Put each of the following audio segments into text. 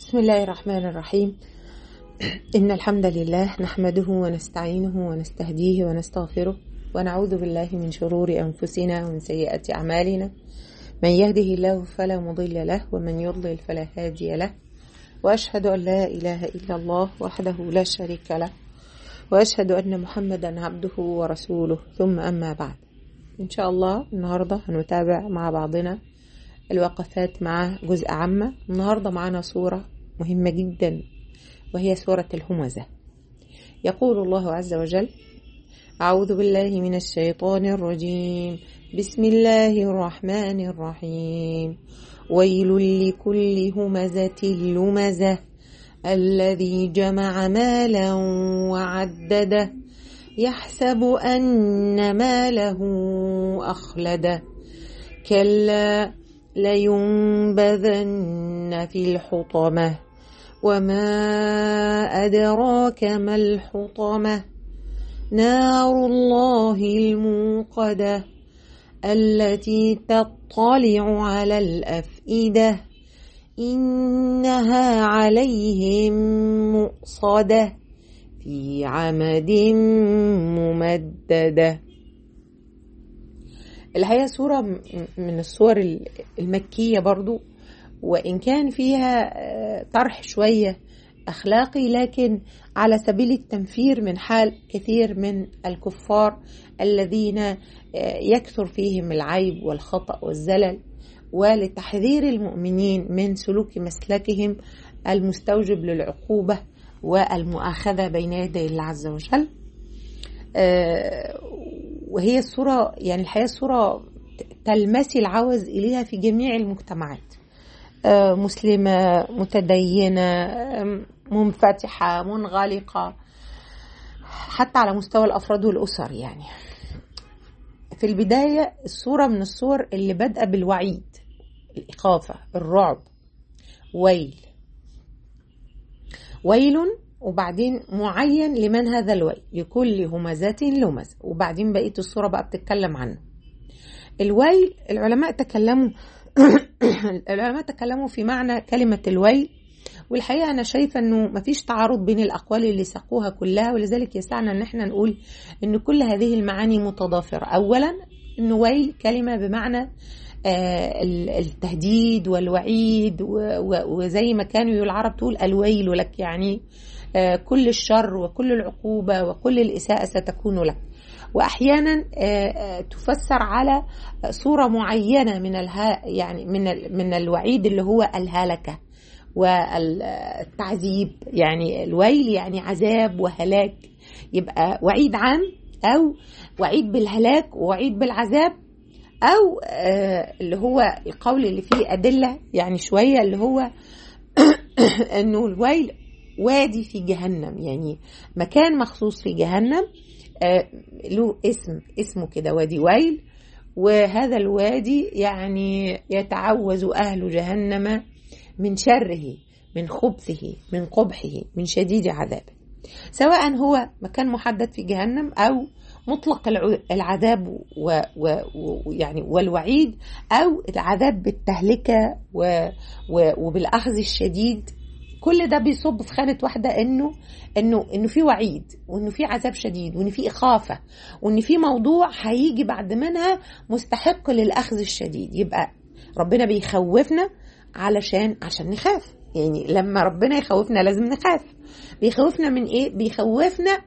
بسم الله الرحمن الرحيم إن الحمد لله نحمده ونستعينه ونستهديه ونستغفره ونعوذ بالله من شرور أنفسنا ومن سيئات أعمالنا من يهده الله فلا مضل له ومن يضلل فلا هادي له وأشهد أن لا إله إلا الله وحده لا شريك له وأشهد أن محمدا عبده ورسوله ثم أما بعد إن شاء الله النهاردة هنتابع مع بعضنا الوقفات مع جزء عامة النهاردة معنا صورة مهمة جدا وهي سورة الهمزة يقول الله عز وجل أعوذ بالله من الشيطان الرجيم بسم الله الرحمن الرحيم ويل لكل همزة لمزة الذي جمع مالا وعدده يحسب أن ماله أخلده كلا لينبذن في الحطمة وما أدراك ما الحطمة نار الله الموقدة التي تطلع على الأفئدة إنها عليهم مؤصدة في عمد ممدده الحقيقة سورة من الصور المكية برضو وإن كان فيها طرح شوية أخلاقي لكن على سبيل التنفير من حال كثير من الكفار الذين يكثر فيهم العيب والخطأ والزلل ولتحذير المؤمنين من سلوك مسلكهم المستوجب للعقوبة والمؤاخذة بين يدي الله عز وجل وهي الصورة يعني الحقيقة الصورة تلمسي العوز إليها في جميع المجتمعات مسلمة متدينة منفتحة منغلقة حتى على مستوى الأفراد والأسر يعني في البداية الصورة من الصور اللي بادئة بالوعيد الإخافة الرعب ويل ويل وبعدين معين لمن هذا الويل لكل همزة لمز وبعدين بقية الصورة بقى بتتكلم عنه الويل العلماء تكلموا العلماء تكلموا في معنى كلمة الويل والحقيقة أنا شايفة أنه مفيش تعارض بين الأقوال اللي ساقوها كلها ولذلك يسعنا أن احنا نقول أن كل هذه المعاني متضافرة أولا أنه ويل كلمة بمعنى التهديد والوعيد وزي ما كانوا العرب تقول الويل لك يعني كل الشر وكل العقوبة وكل الإساءة ستكون لك واحيانا تفسر على صوره معينه من الها يعني من من الوعيد اللي هو الهلكه والتعذيب يعني الويل يعني عذاب وهلاك يبقى وعيد عام او وعيد بالهلاك ووعيد بالعذاب او اللي هو القول اللي فيه ادله يعني شويه اللي هو انه الويل وادي في جهنم يعني مكان مخصوص في جهنم آه له اسم اسمه كده وادي ويل وهذا الوادي يعني يتعوز أهل جهنم من شره من خبثه من قبحه من شديد عذابه سواء هو مكان محدد في جهنم أو مطلق العذاب ويعني والوعيد أو العذاب بالتهلكة وبالأخذ الشديد كل ده بيصب في خانه واحده انه انه انه في وعيد وانه في عذاب شديد وان في اخافه وان في موضوع هيجي بعد منها مستحق للاخذ الشديد يبقى ربنا بيخوفنا علشان عشان نخاف يعني لما ربنا يخوفنا لازم نخاف بيخوفنا من ايه بيخوفنا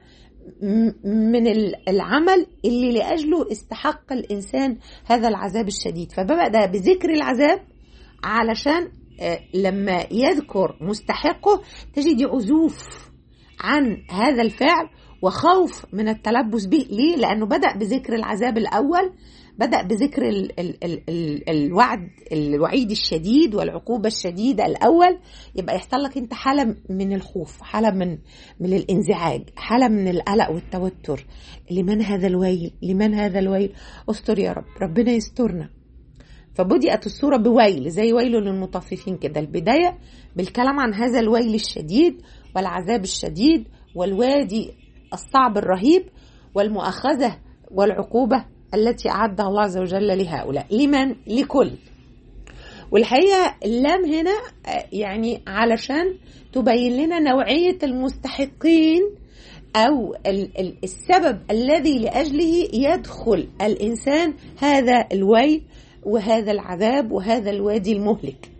من العمل اللي لاجله استحق الانسان هذا العذاب الشديد فبدا بذكر العذاب علشان لما يذكر مستحقه تجد عزوف عن هذا الفعل وخوف من التلبس به ليه لانه بدا بذكر العذاب الاول بدا بذكر ال ال ال ال الوعد الوعيد الشديد والعقوبه الشديده الاول يبقى يحصل لك انت حاله من الخوف حاله من من الانزعاج حاله من القلق والتوتر لمن هذا الويل لمن هذا الويل استر يا رب ربنا يسترنا فبدأت الصورة بويل زي ويل للمطففين كده البداية بالكلام عن هذا الويل الشديد والعذاب الشديد والوادي الصعب الرهيب والمؤاخذة والعقوبة التي أعدها الله عز وجل لهؤلاء لمن؟ لكل والحقيقة اللام هنا يعني علشان تبين لنا نوعية المستحقين أو السبب الذي لأجله يدخل الإنسان هذا الويل وهذا العذاب وهذا الوادي المهلك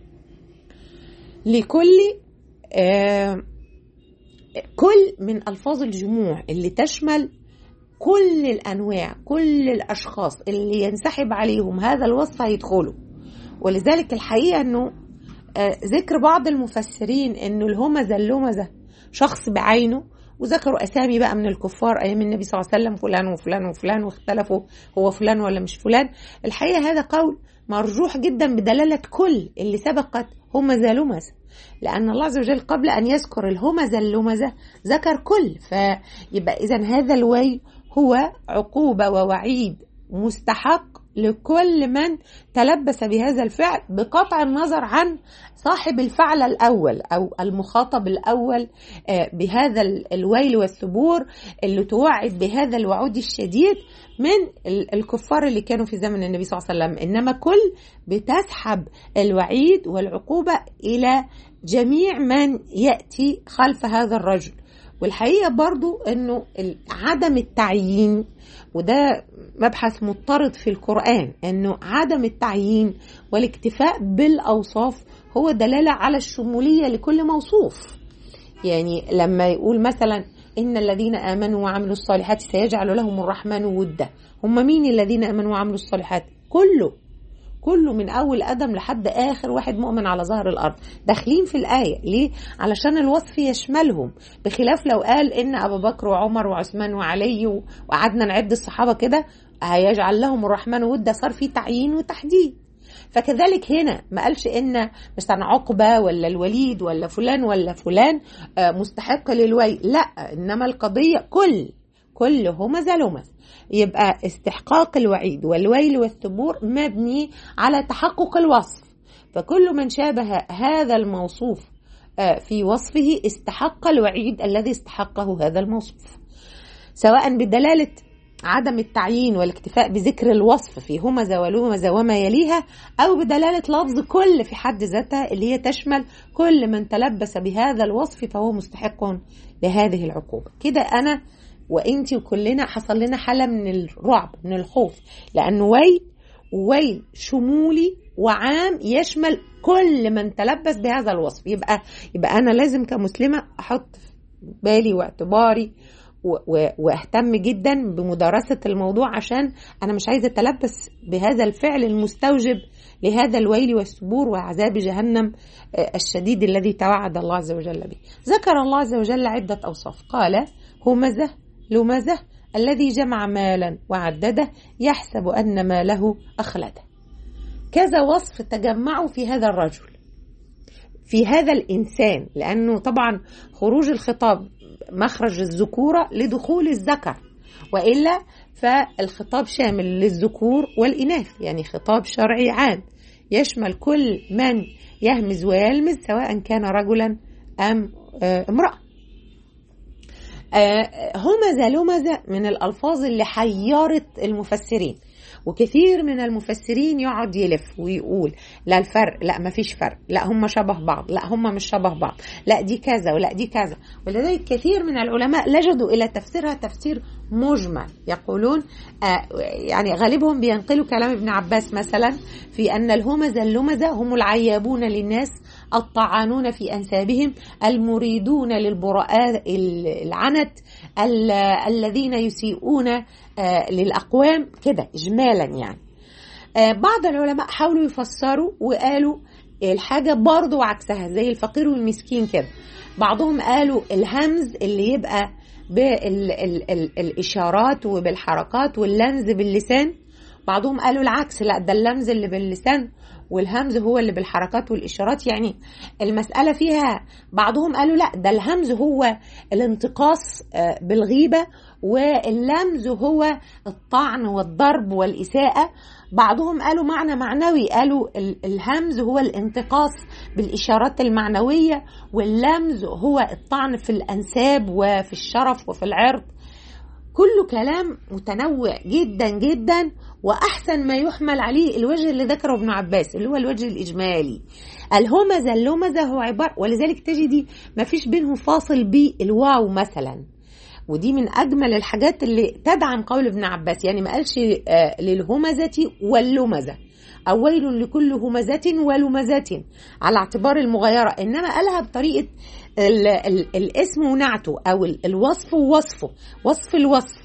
لكل آه كل من ألفاظ الجموع اللي تشمل كل الأنواع كل الأشخاص اللي ينسحب عليهم هذا الوصف هيدخلوا ولذلك الحقيقة أنه آه ذكر بعض المفسرين أنه الهمزة اللمزة شخص بعينه وذكروا اسامي بقى من الكفار ايام النبي صلى الله عليه وسلم فلان وفلان وفلان واختلفوا هو فلان ولا مش فلان الحقيقه هذا قول مرجوح جدا بدلاله كل اللي سبقت همزه لمزه لان الله عز وجل قبل ان يذكر الهمزه اللمزه ذكر كل فيبقى اذا هذا الويل هو عقوبه ووعيد مستحق لكل من تلبس بهذا الفعل بقطع النظر عن صاحب الفعل الأول أو المخاطب الأول بهذا الويل والثبور اللي توعد بهذا الوعود الشديد من الكفار اللي كانوا في زمن النبي صلى الله عليه وسلم إنما كل بتسحب الوعيد والعقوبة إلى جميع من يأتي خلف هذا الرجل والحقيقة برضو أنه عدم التعيين وده مبحث مضطرد في القرآن أنه عدم التعيين والاكتفاء بالأوصاف هو دلالة على الشمولية لكل موصوف يعني لما يقول مثلا إن الذين آمنوا وعملوا الصالحات سيجعل لهم الرحمن ودا هم مين الذين آمنوا وعملوا الصالحات كله كله من اول ادم لحد اخر واحد مؤمن على ظهر الارض داخلين في الايه ليه علشان الوصف يشملهم بخلاف لو قال ان ابو بكر وعمر وعثمان وعلي وقعدنا نعد الصحابه كده هيجعل لهم الرحمن ودا صار في تعيين وتحديد فكذلك هنا ما قالش ان مثلا عقبه ولا الوليد ولا فلان ولا فلان مستحق للويل لا انما القضيه كل كل همزه لمز يبقى استحقاق الوعيد والويل والثبور مبني على تحقق الوصف فكل من شابه هذا الموصوف في وصفه استحق الوعيد الذي استحقه هذا الموصوف سواء بدلاله عدم التعيين والاكتفاء بذكر الوصف في همزه ولمزه وما يليها او بدلاله لفظ كل في حد ذاتها اللي هي تشمل كل من تلبس بهذا الوصف فهو مستحق لهذه العقوبه كده انا وانت وكلنا حصل لنا حاله من الرعب من الخوف لانه ويل ويل شمولي وعام يشمل كل من تلبس بهذا الوصف يبقى يبقى انا لازم كمسلمه احط بالي واعتباري واهتم جدا بمدارسه الموضوع عشان انا مش عايزه اتلبس بهذا الفعل المستوجب لهذا الويل والسبور وعذاب جهنم الشديد الذي توعد الله عز وجل به. ذكر الله عز وجل عده اوصاف، قال همزه لمزه الذي جمع مالا وعدده يحسب ان ماله اخلده. كذا وصف تجمعوا في هذا الرجل. في هذا الانسان لانه طبعا خروج الخطاب مخرج الذكوره لدخول الذكر والا فالخطاب شامل للذكور والاناث يعني خطاب شرعي عام يشمل كل من يهمز ويلمز سواء كان رجلا ام امراه همزه لمزه من الالفاظ اللي حيرت المفسرين وكثير من المفسرين يقعد يلف ويقول لا الفرق لا ما فيش فرق لا هم شبه بعض لا هم مش شبه بعض لا دي كذا ولا دي كذا ولذلك كثير من العلماء لجدوا الى تفسيرها تفسير مجمل يقولون آه يعني غالبهم بينقلوا كلام ابن عباس مثلا في ان الهمزه اللمزه هم العيابون للناس الطعانون في انسابهم المريدون للبراء العنت الذين يسيئون آه للاقوام كده اجمالا يعني آه بعض العلماء حاولوا يفسروا وقالوا الحاجة برضو عكسها زي الفقير والمسكين كده بعضهم قالوا الهمز اللي يبقى بالإشارات وبالحركات واللمز باللسان بعضهم قالوا العكس لا ده اللمز اللي باللسان والهمز هو اللي بالحركات والإشارات يعني المسألة فيها بعضهم قالوا لا ده الهمز هو الانتقاص بالغيبة واللمز هو الطعن والضرب والإساءة بعضهم قالوا معنى معنوي قالوا الهمز هو الانتقاص بالإشارات المعنوية واللمز هو الطعن في الأنساب وفي الشرف وفي العرض كله كلام متنوع جدا جدا واحسن ما يحمل عليه الوجه اللي ذكره ابن عباس اللي هو الوجه الاجمالي الهمزه اللمزه هو عباره ولذلك تجدي ما فيش بينهم فاصل بالواو مثلا ودي من اجمل الحاجات اللي تدعم قول ابن عباس يعني ما قالش للهمزه واللمزه أو ويل لكل همزة ولمزة على اعتبار المغايرة إنما قالها بطريقة ال ال الاسم ونعته أو الوصف ووصفه وصف الوصف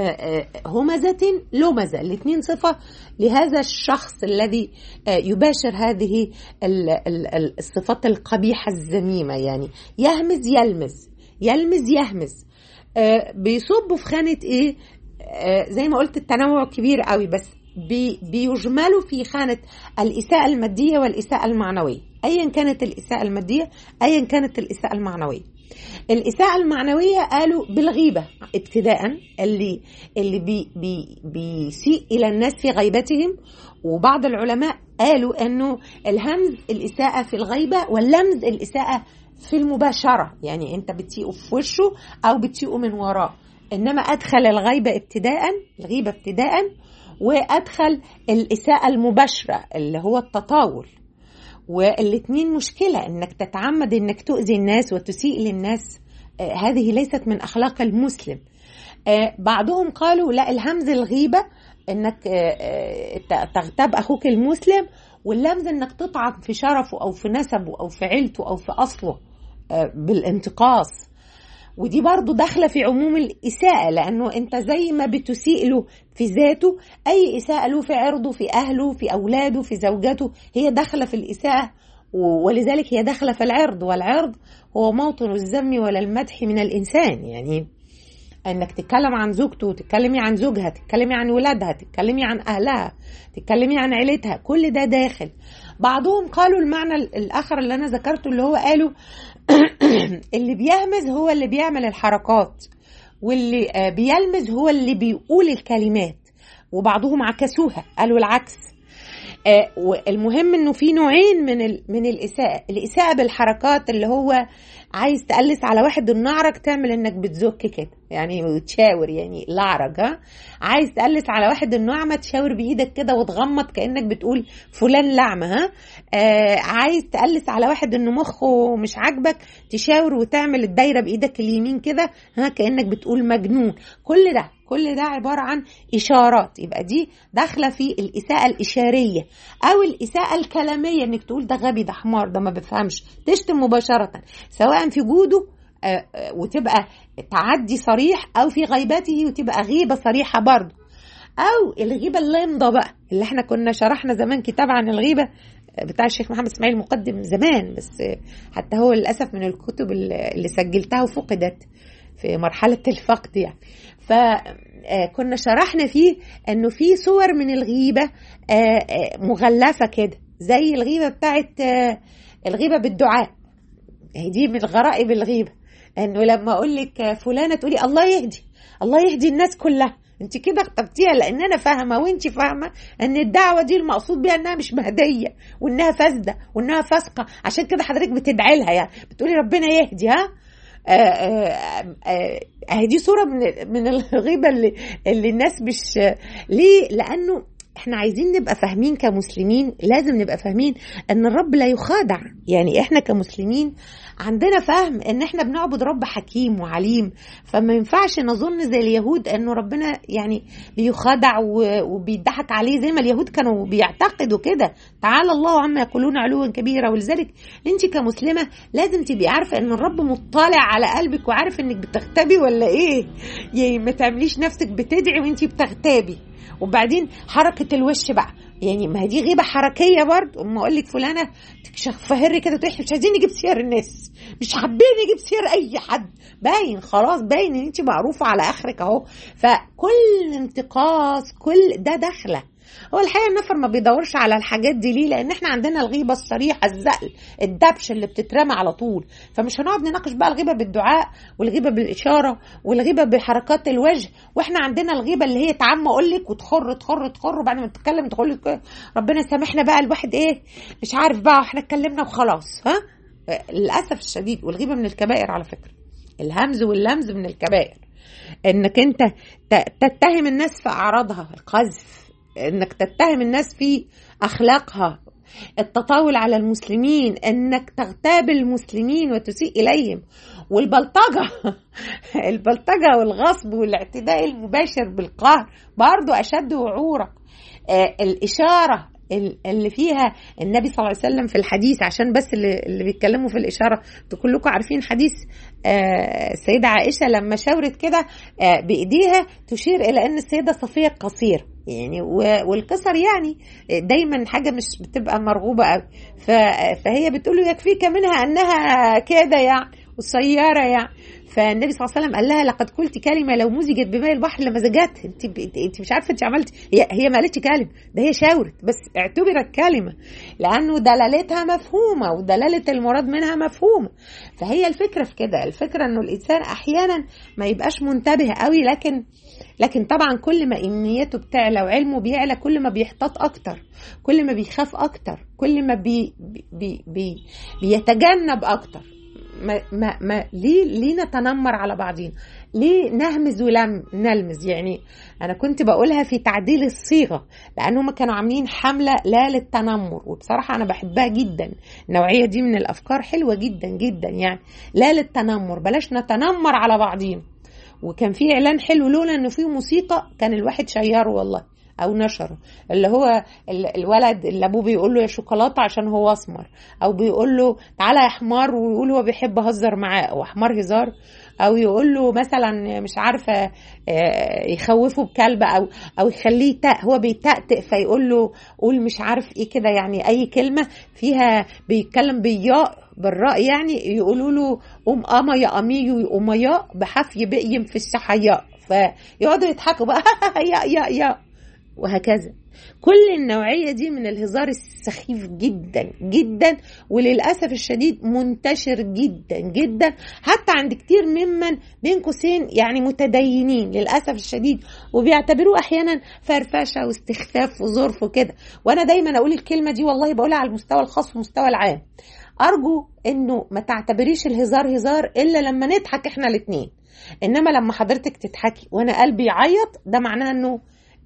همزة لمزة الاثنين صفة لهذا الشخص الذي يباشر هذه الصفات القبيحة الذميمة يعني يهمز يلمز يلمز يهمز بيصبوا في خانة ايه زي ما قلت التنوع كبير قوي بس بي بيجملوا في خانة الإساءة المادية والإساءة المعنوية أيا كانت الإساءة المادية أيا كانت الإساءة المعنوية الإساءة المعنوية قالوا بالغيبة ابتداء اللي اللي بي بي بيسيء إلى الناس في غيبتهم وبعض العلماء قالوا أنه الهمز الإساءة في الغيبة واللمز الإساءة في المباشرة يعني أنت بتسيئه في وشه أو بتسيئه من وراه إنما أدخل الغيبة ابتداء الغيبة ابتداء وادخل الاساءه المباشره اللي هو التطاول والاتنين مشكله انك تتعمد انك تؤذي الناس وتسيء للناس آه هذه ليست من اخلاق المسلم آه بعضهم قالوا لا الهمز الغيبه انك آه تغتاب اخوك المسلم واللمز انك تطعن في شرفه او في نسبه او في عيلته او في اصله بالانتقاص ودي برضو داخلة في عموم الإساءة لأنه أنت زي ما بتسيء له في ذاته أي إساءة له في عرضه في أهله في أولاده في زوجته هي داخلة في الإساءة ولذلك هي داخلة في العرض والعرض هو موطن الذم ولا المدح من الإنسان يعني انك تتكلم عن زوجته تتكلمي عن زوجها تتكلمي عن ولادها تتكلمي عن اهلها تتكلمي عن عيلتها كل ده داخل بعضهم قالوا المعنى الاخر اللي انا ذكرته اللي هو قالوا اللي بيهمز هو اللي بيعمل الحركات واللي بيلمز هو اللي بيقول الكلمات وبعضهم عكسوها قالوا العكس المهم انه في نوعين من من الاساءه الاساءه بالحركات اللي هو عايز تقلس على واحد النعرج تعمل انك بتزك كده يعني وتشاور يعني لعرج ها عايز تقلس على واحد النعمه تشاور بايدك كده وتغمض كانك بتقول فلان لعمه ها آه عايز تقلس على واحد انه مخه مش عاجبك تشاور وتعمل الدايره بايدك اليمين كده ها كانك بتقول مجنون كل ده كل ده عبارة عن إشارات يبقى دي داخلة في الإساءة الإشارية أو الإساءة الكلامية إنك تقول ده غبي ده حمار ده ما بفهمش تشتم مباشرة سواء في جوده وتبقى تعدي صريح أو في غيبته وتبقى غيبة صريحة برضه أو الغيبة اللامضة بقى اللي احنا كنا شرحنا زمان كتاب عن الغيبة بتاع الشيخ محمد اسماعيل مقدم زمان بس حتى هو للأسف من الكتب اللي سجلتها وفقدت في مرحلة الفقد يعني فكنا شرحنا فيه انه في صور من الغيبة مغلفة كده زي الغيبة بتاعت الغيبة بالدعاء دي من غرائب الغيبة انه لما اقول لك فلانة تقولي الله يهدي الله يهدي الناس كلها انت كده اخترتيها لان انا فاهمه وانت فاهمه ان الدعوه دي المقصود بيها انها مش مهديه وانها فاسده وانها فاسقه عشان كده حضرتك بتدعي لها يعني بتقولي ربنا يهدي ها اهي دي صوره من من الغيبه اللي اللي الناس مش ليه لانه احنا عايزين نبقى فاهمين كمسلمين لازم نبقى فاهمين ان الرب لا يخادع يعني احنا كمسلمين عندنا فهم ان احنا بنعبد رب حكيم وعليم فما ينفعش نظن زي اليهود انه ربنا يعني بيخادع وبيضحك عليه زي ما اليهود كانوا بيعتقدوا كده تعالى الله عما يقولون علوا كبيرا ولذلك انت كمسلمه لازم تبقي عارفه ان الرب مطلع على قلبك وعارف انك بتغتابي ولا ايه يعني ما تعمليش نفسك بتدعي وانت بتغتابي وبعدين حركه الوش بقى يعني ما هي دي غيبه حركيه برضه اما اقول لك فلانه فهري كده تقولي مش عايزين نجيب سير الناس مش حابين نجيب سير اي حد باين خلاص باين ان انت معروفه على اخرك اهو فكل انتقاص كل ده داخله هو الحقيقه النفر ما بيدورش على الحاجات دي ليه لان احنا عندنا الغيبه الصريحه الزقل الدبش اللي بتترمى على طول فمش هنقعد نناقش بقى الغيبه بالدعاء والغيبه بالاشاره والغيبه بحركات الوجه واحنا عندنا الغيبه اللي هي تعم اقول لك وتخر تخر تخر وبعد ما تتكلم تقول لك ربنا يسامحنا بقى الواحد ايه مش عارف بقى احنا اتكلمنا وخلاص ها للاسف الشديد والغيبه من الكبائر على فكره الهمز واللمز من الكبائر انك انت تتهم الناس في اعراضها القذف انك تتهم الناس في اخلاقها التطاول على المسلمين انك تغتاب المسلمين وتسيء اليهم والبلطجه البلطجه والغصب والاعتداء المباشر بالقهر برضو اشد وعورا آه الاشاره اللي فيها النبي صلى الله عليه وسلم في الحديث عشان بس اللي, اللي بيتكلموا في الإشارة كلكم عارفين حديث السيدة عائشة لما شاورت كده بإيديها تشير إلى أن السيدة صفية قصيرة يعني والقصر يعني دايما حاجة مش بتبقى مرغوبة قوي فهي بتقول له يكفيك منها أنها كده يعني قصيرة يعني فالنبي صلى الله عليه وسلم قال لها لقد قلت كلمه لو مزجت بماء البحر لمزجت انت انت مش عارفه انت عملتي هي هي ما قالتش كلمه ده هي شاورت بس اعتبرت كلمه لانه دلالتها مفهومه ودلاله المراد منها مفهومه فهي الفكره في كده الفكره انه الانسان احيانا ما يبقاش منتبه قوي لكن لكن طبعا كل ما امنيته بتعلى وعلمه بيعلى كل ما بيحتاط اكتر كل ما بيخاف اكتر كل ما بي بي بي بيتجنب اكتر ما ما ما ليه ليه نتنمر على بعضينا؟ ليه نهمز ولم نلمز؟ يعني انا كنت بقولها في تعديل الصيغه لانهم كانوا عاملين حمله لا للتنمر وبصراحه انا بحبها جدا النوعيه دي من الافكار حلوه جدا جدا يعني لا للتنمر بلاش نتنمر على بعضينا وكان في اعلان حلو لولا انه فيه موسيقى كان الواحد شيره والله او نشره اللي هو الولد اللي ابوه بيقول له يا شوكولاته عشان هو اسمر او بيقول له تعالى يا حمار ويقول هو بيحب اهزر معاه او حمار هزار او يقول له مثلا مش عارفه يخوفه بكلب او او يخليه تاء هو بيتأتئ فيقول له قول مش عارف ايه كده يعني اي كلمه فيها بيتكلم بالياء بالراء يعني يقولوا له قوم اما يا امي يقوم يا بحفي بقيم في السحياء فيقعدوا يضحكوا بقى يا يا يا وهكذا كل النوعية دي من الهزار السخيف جدا جدا وللأسف الشديد منتشر جدا جدا حتى عند كتير ممن بين قوسين يعني متدينين للأسف الشديد وبيعتبروه أحيانا فرفشة واستخفاف وظرف وكده وأنا دايما أقول الكلمة دي والله بقولها على المستوى الخاص والمستوى العام أرجو إنه ما تعتبريش الهزار هزار إلا لما نضحك إحنا الاتنين إنما لما حضرتك تضحكي وأنا قلبي يعيط ده معناه إنه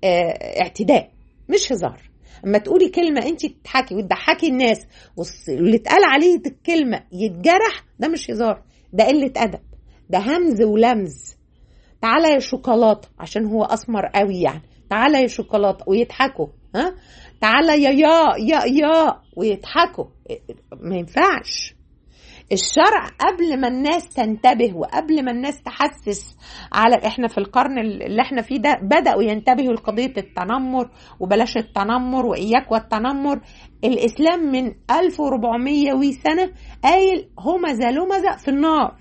اعتداء مش هزار اما تقولي كلمه انت تضحكي وتضحكي الناس واللي اتقال عليه الكلمه يتجرح ده مش هزار ده قله ادب ده همز ولمز تعالى يا شوكولاته عشان هو اسمر قوي يعني تعالى يا شوكولاته ويضحكوا ها تعالى يا يا يا يا ويضحكوا ما ينفعش الشرع قبل ما الناس تنتبه وقبل ما الناس تحسس على احنا في القرن اللي احنا فيه ده بدأوا ينتبهوا لقضية التنمر وبلاش التنمر وإياك والتنمر الإسلام من 1400 سنة قايل همزة لمزة في النار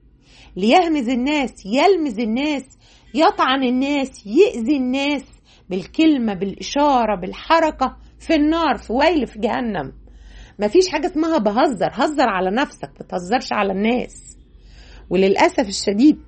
ليهمز الناس يلمز الناس يطعن الناس يأذي الناس بالكلمة بالإشارة بالحركة في النار في ويل في جهنم مفيش حاجة اسمها بهزر هزر على نفسك بتهزرش على الناس وللأسف الشديد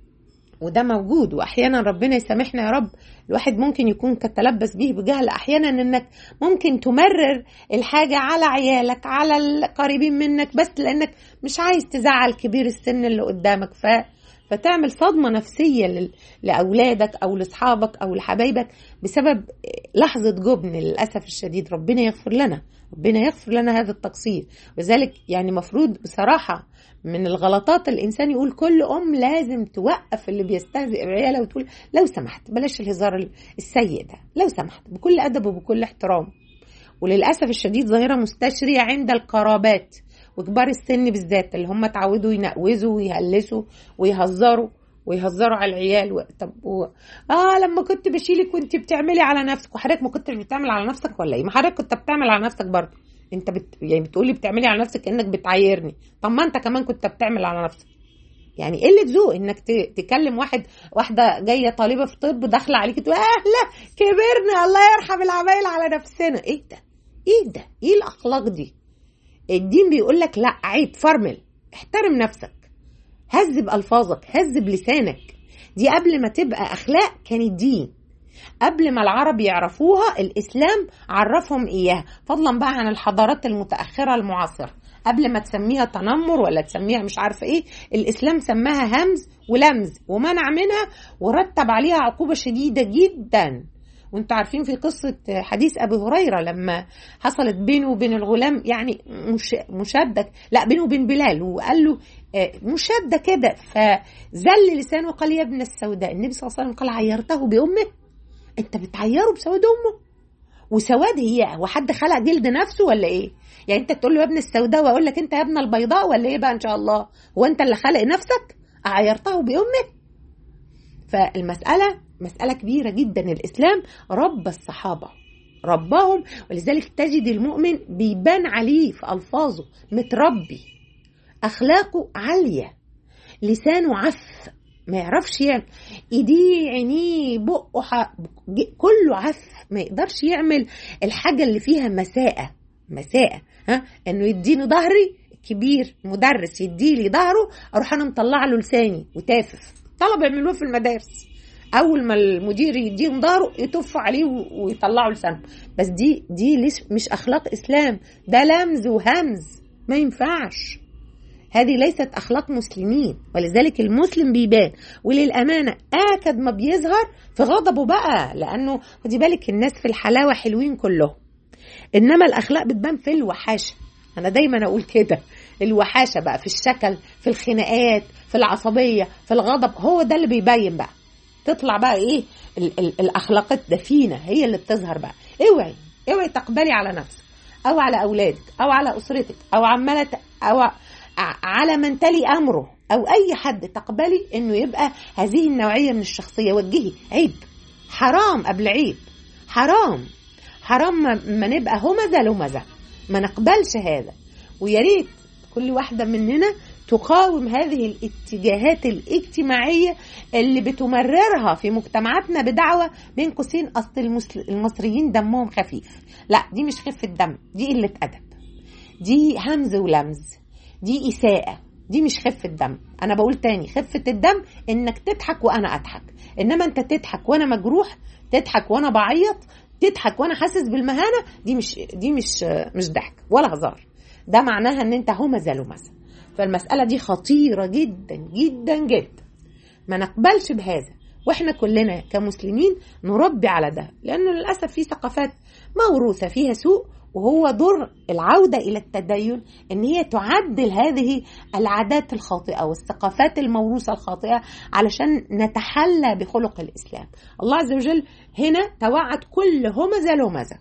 وده موجود واحيانا ربنا يسامحنا يا رب الواحد ممكن يكون تلبس به بجهل احيانا انك ممكن تمرر الحاجه على عيالك على القريبين منك بس لانك مش عايز تزعل كبير السن اللي قدامك ف فتعمل صدمه نفسيه لل... لاولادك او لاصحابك او لحبايبك بسبب لحظه جبن للاسف الشديد ربنا يغفر لنا ربنا يغفر لنا هذا التقصير وذلك يعني مفروض بصراحه من الغلطات الانسان يقول كل ام لازم توقف اللي بيستهزئ بعيالها وتقول لو سمحت بلاش الهزار السيء ده لو سمحت بكل ادب وبكل احترام وللاسف الشديد ظاهره مستشريه عند القرابات وكبار السن بالذات اللي هم اتعودوا ينقوزوا ويهلسوا ويهزروا ويهزروا على العيال و... طب و... اه لما كنت بشيلك وانت بتعملي على نفسك وحضرتك ما كنتش بتعمل على نفسك ولا ايه؟ ما حضرتك كنت بتعمل على نفسك برضه انت بت... يعني بتقولي بتعملي على نفسك كانك بتعايرني طب ما انت كمان كنت بتعمل على نفسك يعني قله ذوق انك ت... تكلم واحد واحده جايه طالبه في طب داخله عليك تقول اهلا كبرنا الله يرحم العمايل على نفسنا ايه ده؟ ايه ده؟ ايه الاخلاق دي؟ الدين بيقول لك لا عيب فرمل احترم نفسك هذب الفاظك هذب لسانك دي قبل ما تبقى اخلاق كانت دين قبل ما العرب يعرفوها الاسلام عرفهم اياها فضلا بقى عن الحضارات المتاخره المعاصره قبل ما تسميها تنمر ولا تسميها مش عارفه ايه الاسلام سماها همز ولمز ومنع منها ورتب عليها عقوبه شديده جدا وانتوا عارفين في قصة حديث أبي هريرة لما حصلت بينه وبين الغلام يعني مش مشادة لا بينه وبين بلال وقال له مشادة كده فزل لسانه وقال يا ابن السوداء النبي صلى الله عليه وسلم قال عيرته بأمه انت بتعيره بسواد أمه وسواد هي وحد خلق جلد نفسه ولا ايه يعني انت تقول له يا ابن السوداء واقول لك انت يا ابن البيضاء ولا ايه بقى ان شاء الله هو انت اللي خلق نفسك عيرته بأمه فالمسألة مسألة كبيرة جدا الإسلام رب الصحابة ربهم ولذلك تجد المؤمن بيبان عليه في ألفاظه متربي أخلاقه عالية لسانه عف ما يعرفش يعني ايديه عينيه بقه ح... كله عف ما يقدرش يعمل الحاجة اللي فيها مساءة مساءة ها انه يديني ظهري كبير مدرس يديلي ظهره اروح انا مطلع له لساني وتافف طلبه يعملوه في المدارس اول ما المدير يديهم ظهره يتف عليه ويطلعوا لسانه بس دي دي ليش مش اخلاق اسلام ده لمز وهمز ما ينفعش هذه ليست اخلاق مسلمين ولذلك المسلم بيبان وللامانه اكد ما بيظهر في غضبه بقى لانه خدي بالك الناس في الحلاوه حلوين كلهم انما الاخلاق بتبان في الوحاشه انا دايما اقول كده الوحاشه بقى في الشكل في الخناقات في العصبيه في الغضب هو ده اللي بيبين بقى تطلع بقى ايه ال ال الاخلاقات الدفينه هي اللي بتظهر بقى اوعي اوعي تقبلي على نفسك او على اولادك او على اسرتك او عماله او على من تلي امره او اي حد تقبلي انه يبقى هذه النوعيه من الشخصيه وجهي عيب حرام قبل عيب حرام حرام ما نبقى همزه لمزه ما نقبلش هذا ويا ريت كل واحده مننا تقاوم هذه الاتجاهات الاجتماعية اللي بتمررها في مجتمعاتنا بدعوة بين قوسين أصل المصريين دمهم خفيف لا دي مش خفة دم دي قلة أدب دي همز ولمز دي إساءة دي مش خفة دم أنا بقول تاني خفة الدم إنك تضحك وأنا أضحك إنما أنت تضحك وأنا مجروح تضحك وأنا بعيط تضحك وأنا حاسس بالمهانة دي مش دي مش مش ضحك ولا هزار ده معناها إن أنت همزة لمزة فالمسألة دي خطيرة جدا جدا جدا ما نقبلش بهذا واحنا كلنا كمسلمين نربي على ده لانه للاسف في ثقافات موروثه فيها سوء وهو دور العوده الى التدين ان هي تعدل هذه العادات الخاطئه والثقافات الموروثه الخاطئه علشان نتحلى بخلق الاسلام. الله عز وجل هنا توعد كل همزه لمزه.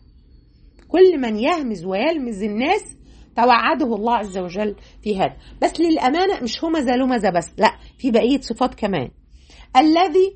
كل من يهمز ويلمز الناس توعده الله عز وجل في هذا بس للأمانة مش همزة لمزة بس لا في بقية صفات كمان الذي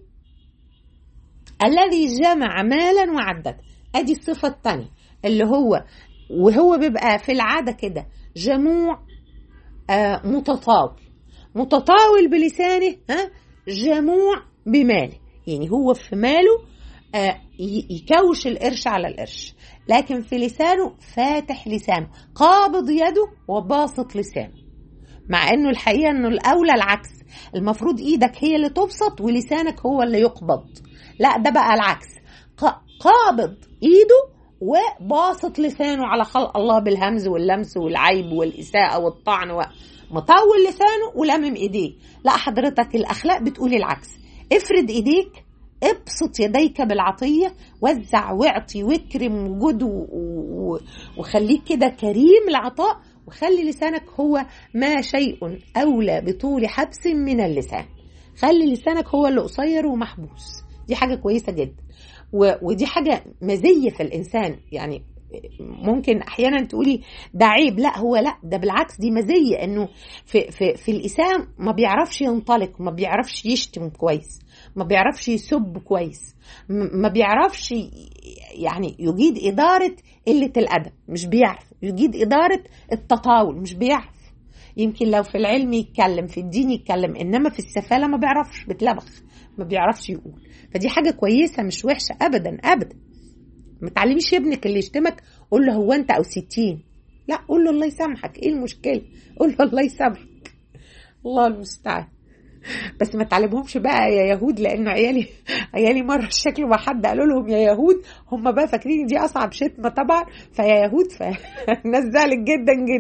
الذي جمع مالا وعدد ادي الصفة الثانية اللي هو وهو بيبقى في العادة كده جموع آه متطاول متطاول بلسانه ها جموع بماله يعني هو في ماله آه يكوش القرش على القرش لكن في لسانه فاتح لسانه قابض يده وباسط لسانه مع انه الحقيقه انه الاولى العكس المفروض ايدك هي اللي تبسط ولسانك هو اللي يقبض لا ده بقى العكس قابض ايده وباسط لسانه على خلق الله بالهمز واللمس والعيب والاساءه والطعن مطول لسانه ولمم ايديه لا حضرتك الاخلاق بتقول العكس افرد ايديك ابسط يديك بالعطية وزع واعطي واكرم وجد وخليك كده كريم العطاء وخلي لسانك هو ما شيء أولى بطول حبس من اللسان خلي لسانك هو اللي قصير ومحبوس دي حاجة كويسة جدا ودي حاجة مزية في الإنسان يعني ممكن احيانا تقولي ده عيب لا هو لا ده بالعكس دي مزيه انه في في في الاسلام ما بيعرفش ينطلق ما بيعرفش يشتم كويس ما بيعرفش يسب كويس ما بيعرفش يعني يجيد إدارة قلة الأدب مش بيعرف يجيد إدارة التطاول مش بيعرف يمكن لو في العلم يتكلم في الدين يتكلم إنما في السفالة ما بيعرفش بتلبخ ما بيعرفش يقول فدي حاجة كويسة مش وحشة أبدا أبدا ما تعلميش ابنك اللي يشتمك قول له هو أنت أو ستين لا قول له الله يسامحك إيه المشكلة قول له الله يسامحك الله المستعان بس ما تعلمهمش بقى يا يهود لان عيالي عيالي مره شكلوا مع حد قالوا لهم يا يهود هم بقى فاكرين دي اصعب شتمه طبعا فيا يهود فالناس زعلت جدا جدا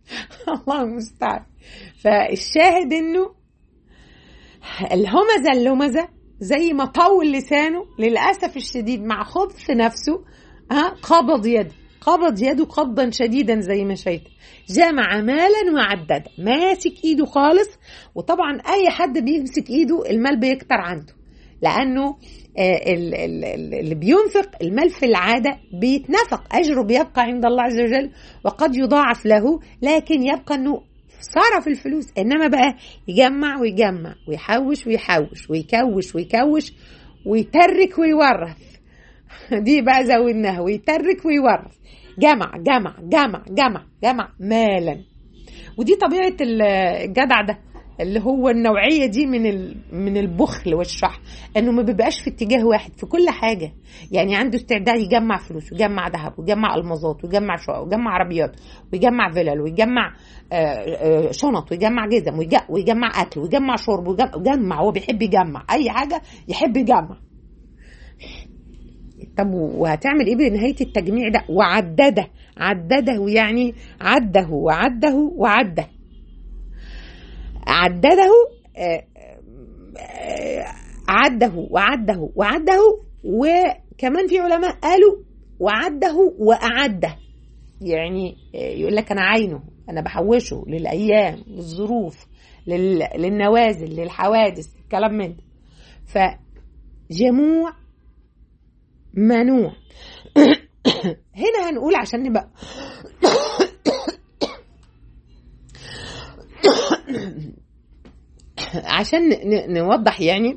الله المستعان فالشاهد انه الهمزه اللمزه زي ما طول لسانه للاسف الشديد مع خبث نفسه ها قبض يده قبض يده قبضا شديدا زي ما شايف جمع مالا وعدد ماسك ايده خالص وطبعا اي حد بيمسك ايده المال بيكتر عنده لانه اللي بينفق المال في العادة بيتنفق أجره بيبقى عند الله عز وجل وقد يضاعف له لكن يبقى أنه صرف الفلوس إنما بقى يجمع ويجمع ويحوش ويحوش ويكوش ويكوش ويترك ويورث دي بقى زودناها ويترك ويورث جمع جمع جمع جمع جمع مالا ودي طبيعة الجدع ده اللي هو النوعيه دي من من البخل والشح انه ما بيبقاش في اتجاه واحد في كل حاجه يعني عنده استعداد يجمع فلوس ويجمع ذهب ويجمع المظات ويجمع شقق ويجمع عربيات ويجمع فلل ويجمع شنط ويجمع جزم ويجمع اكل ويجمع شرب ويجمع هو بيحب يجمع اي حاجه يحب يجمع طب وهتعمل ايه بنهايه التجميع ده وعدده عدده يعني عده وعده وعده عدده عده وعده وعده وكمان في علماء قالوا وعده وأعده يعني يقول لك أنا عينه أنا بحوشه للأيام للظروف للنوازل للحوادث كلام من ده فجموع منوع هنا هنقول عشان نبقى عشان نوضح يعني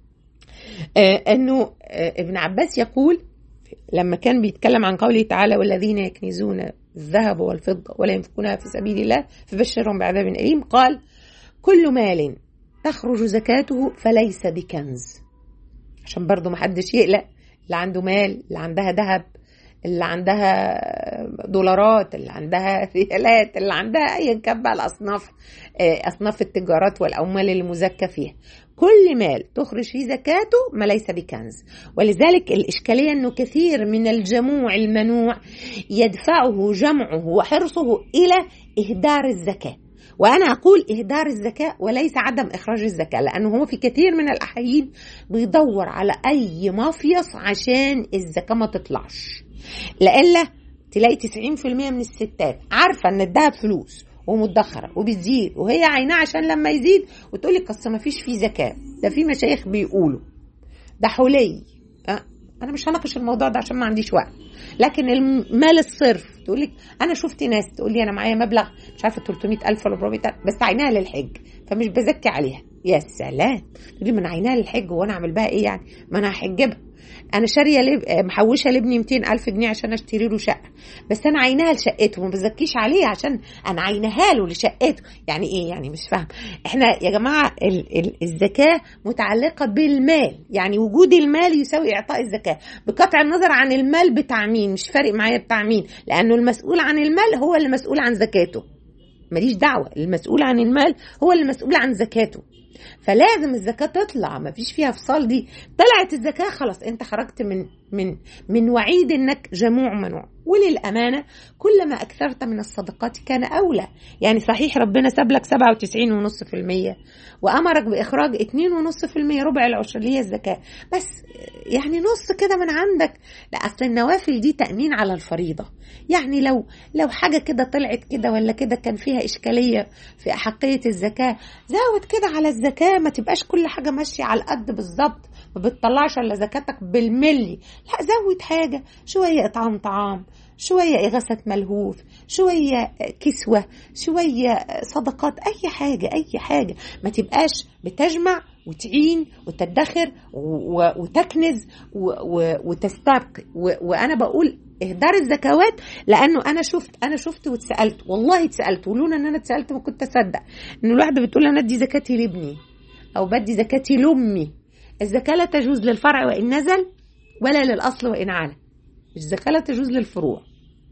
آه انه آه ابن عباس يقول لما كان بيتكلم عن قوله تعالى والذين يكنزون الذهب والفضة ولا ينفقونها في سبيل الله فبشرهم بعذاب أليم قال كل مال تخرج زكاته فليس بكنز عشان برضو محدش يقلق اللي عنده مال اللي عندها ذهب اللي عندها دولارات اللي عندها ريالات اللي عندها ايا كان بقى الاصناف اصناف التجارات والاموال المزكى فيها كل مال تخرج فيه زكاته ما ليس بكنز ولذلك الإشكالية أنه كثير من الجموع المنوع يدفعه جمعه وحرصه إلى إهدار الزكاة وأنا أقول إهدار الزكاة وليس عدم إخراج الزكاة لأنه هو في كثير من الأحايين بيدور على أي مافيص عشان الزكاة ما تطلعش لإلا تلاقي 90% من الستات عارفة إن الدهب فلوس ومدخرة وبتزيد وهي عينها عشان لما يزيد وتقول لك اصل ما فيش فيه زكاة ده في مشايخ بيقولوا ده حلي أه؟ انا مش هناقش الموضوع ده عشان ما عنديش وقت لكن المال الصرف تقول لك انا شفت ناس تقول لي انا معايا مبلغ مش عارفه 300000 ولا 400000 بس عينها للحج فمش بزكي عليها يا سلام تقول لي ما انا عينها للحج وانا اعمل بها ايه يعني ما انا هحجبها انا شاريه لب... محوشه لابني 200000 جنيه عشان اشتري له شقه بس انا عينها لشقته ما بزكيش عليه عشان انا عينها له لشقته يعني ايه يعني مش فاهم احنا يا جماعه ال... ال... الزكاه متعلقه بالمال يعني وجود المال يساوي اعطاء الزكاه بقطع النظر عن المال بتاع مين مش فارق معايا بتاع مين لانه المسؤول عن المال هو اللي مسؤول عن زكاته ماليش دعوه المسؤول عن المال هو اللي مسؤول عن زكاته فلازم الزكاة تطلع ما فيش فيها فصال دي طلعت الزكاة خلاص انت خرجت من من من وعيد انك جموع منوع وللأمانة كلما أكثرت من الصدقات كان أولى يعني صحيح ربنا ساب لك 97.5% وأمرك بإخراج 2.5% ربع العشر اللي هي الزكاة بس يعني نص كده من عندك لا أصل النوافل دي تأمين على الفريضة يعني لو لو حاجة كده طلعت كده ولا كده كان فيها إشكالية في أحقية الزكاة زود كده على الزكاة ما تبقاش كل حاجة ماشية على القد بالظبط ما بتطلعش الا زكاتك بالملي لا زود حاجة شوية إطعام طعام شوية إغاثة ملهوف شوية كسوة شوية صدقات أي حاجة أي حاجة ما تبقاش بتجمع وتعين وتدخر وتكنز وتستبقي وأنا بقول اهدار الزكوات لانه انا شفت انا شفت واتسالت والله اتسالت ولولا ان انا اتسالت ما كنت اصدق ان الواحده بتقول انا ادي زكاتي لابني او بدي زكاتي لامي الزكاه لا تجوز للفرع وان نزل ولا للاصل وان علا الزكاه لا تجوز للفروع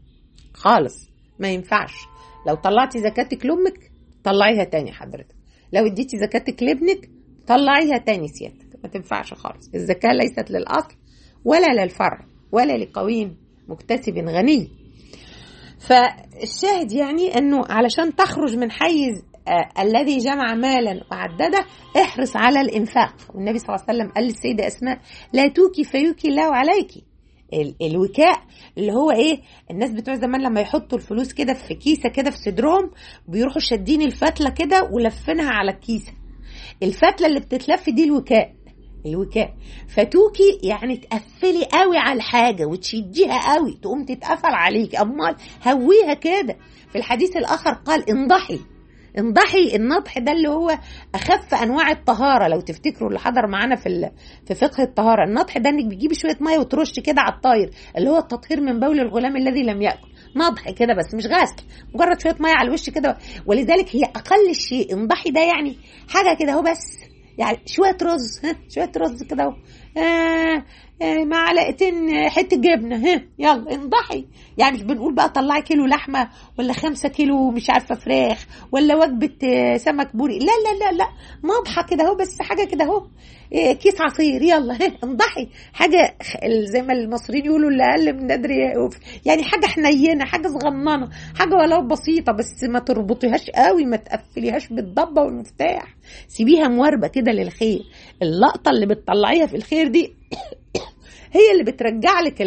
خالص ما ينفعش لو طلعتي زكاتك لامك طلعيها تاني حضرتك لو اديتي زكاتك لابنك طلعيها تاني سيادتك ما تنفعش خالص الزكاه ليست للاصل ولا للفرع ولا لقوي مكتسب غني فالشاهد يعني انه علشان تخرج من حيز آه الذي جمع مالا وعدده احرص على الانفاق والنبي صلى الله عليه وسلم قال للسيده اسماء لا توكي فيوكي الله عليكي الوكاء اللي هو ايه الناس بتوع زمان لما يحطوا الفلوس كده في كيسه كده في صدرهم بيروحوا شادين الفتله كده ولفينها على الكيسه الفتله اللي بتتلف دي الوكاء الوكاء فتوكي يعني تقفلي قوي على الحاجه وتشديها قوي تقوم تتقفل عليك امال هويها كده في الحديث الاخر قال انضحي انضحي النضح ده اللي هو اخف انواع الطهاره لو تفتكروا اللي حضر معانا في في فقه الطهاره النضح ده انك بتجيبي شويه ميه وترش كده على الطاير اللي هو التطهير من بول الغلام الذي لم ياكل نضح كده بس مش غسل مجرد شويه ميه على الوش كده ولذلك هي اقل شيء انضحي ده يعني حاجه كده اهو بس يعني شويه رز ها شويه رز كده اهو آه آه معلقتين حته جبنه ها يلا انضحي يعني مش بنقول بقى طلعي كيلو لحمه ولا خمسة كيلو مش عارفه فراخ ولا وجبه سمك بوري لا لا لا لا نضحه كده اهو بس حاجه كده اهو كيس عصير يلا ها انضحي حاجه زي ما المصريين يقولوا اللي اقل من ندري يعني حاجه حنينه حاجه صغننه حاجه ولو بسيطه بس ما تربطيهاش قوي ما تقفليهاش بالضبه والمفتاح سيبيها مواربه كده للخير اللقطه اللي بتطلعيها في الخير دي هي اللي بترجع لك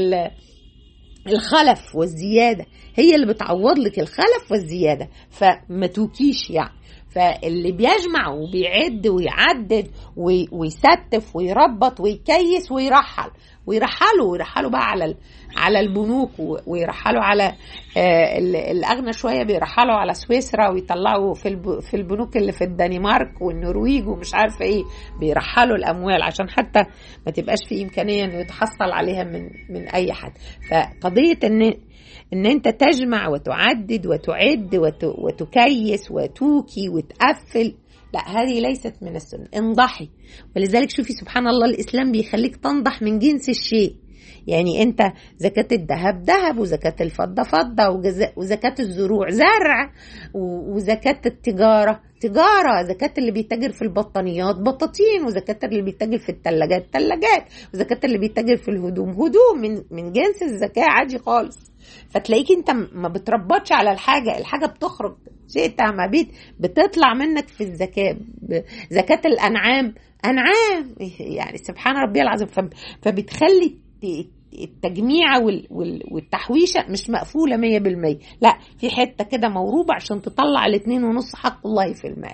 الخلف والزياده هي اللي بتعوض لك الخلف والزياده فما توكيش يعني فاللي بيجمع وبيعد ويعدد ويستف ويربط ويكيس ويرحل ويرحلوا ويرحلوا بقى على على البنوك ويرحلوا على الاغنى شويه بيرحلوا على سويسرا ويطلعوا في في البنوك اللي في الدنمارك والنرويج ومش عارفه ايه بيرحلوا الاموال عشان حتى ما تبقاش في امكانيه انه يتحصل عليها من من اي حد فقضيه ان ان انت تجمع وتعدد وتعد وتكيس وتوكي وتقفل لا هذه ليست من السنة انضحي ولذلك شوفي سبحان الله الإسلام بيخليك تنضح من جنس الشيء يعني انت زكاة الذهب ذهب وزكاة الفضة فضة وزكاة الزروع زرع وزكاة التجارة تجارة زكاة اللي بيتاجر في البطانيات بطاطين وزكاة اللي بيتاجر في الثلاجات ثلاجات وزكاة اللي بيتاجر في الهدوم هدوم من من جنس الزكاة عادي خالص فتلاقيك انت ما بتربطش على الحاجة الحاجة بتخرج شئت ما بيت بتطلع منك في الزكاة زكاة الأنعام أنعام يعني سبحان ربي العظيم فبتخلي التجميعة والتحويشة مش مقفولة مية بالمية لا في حتة كده موروبة عشان تطلع الاتنين ونص حق الله في المال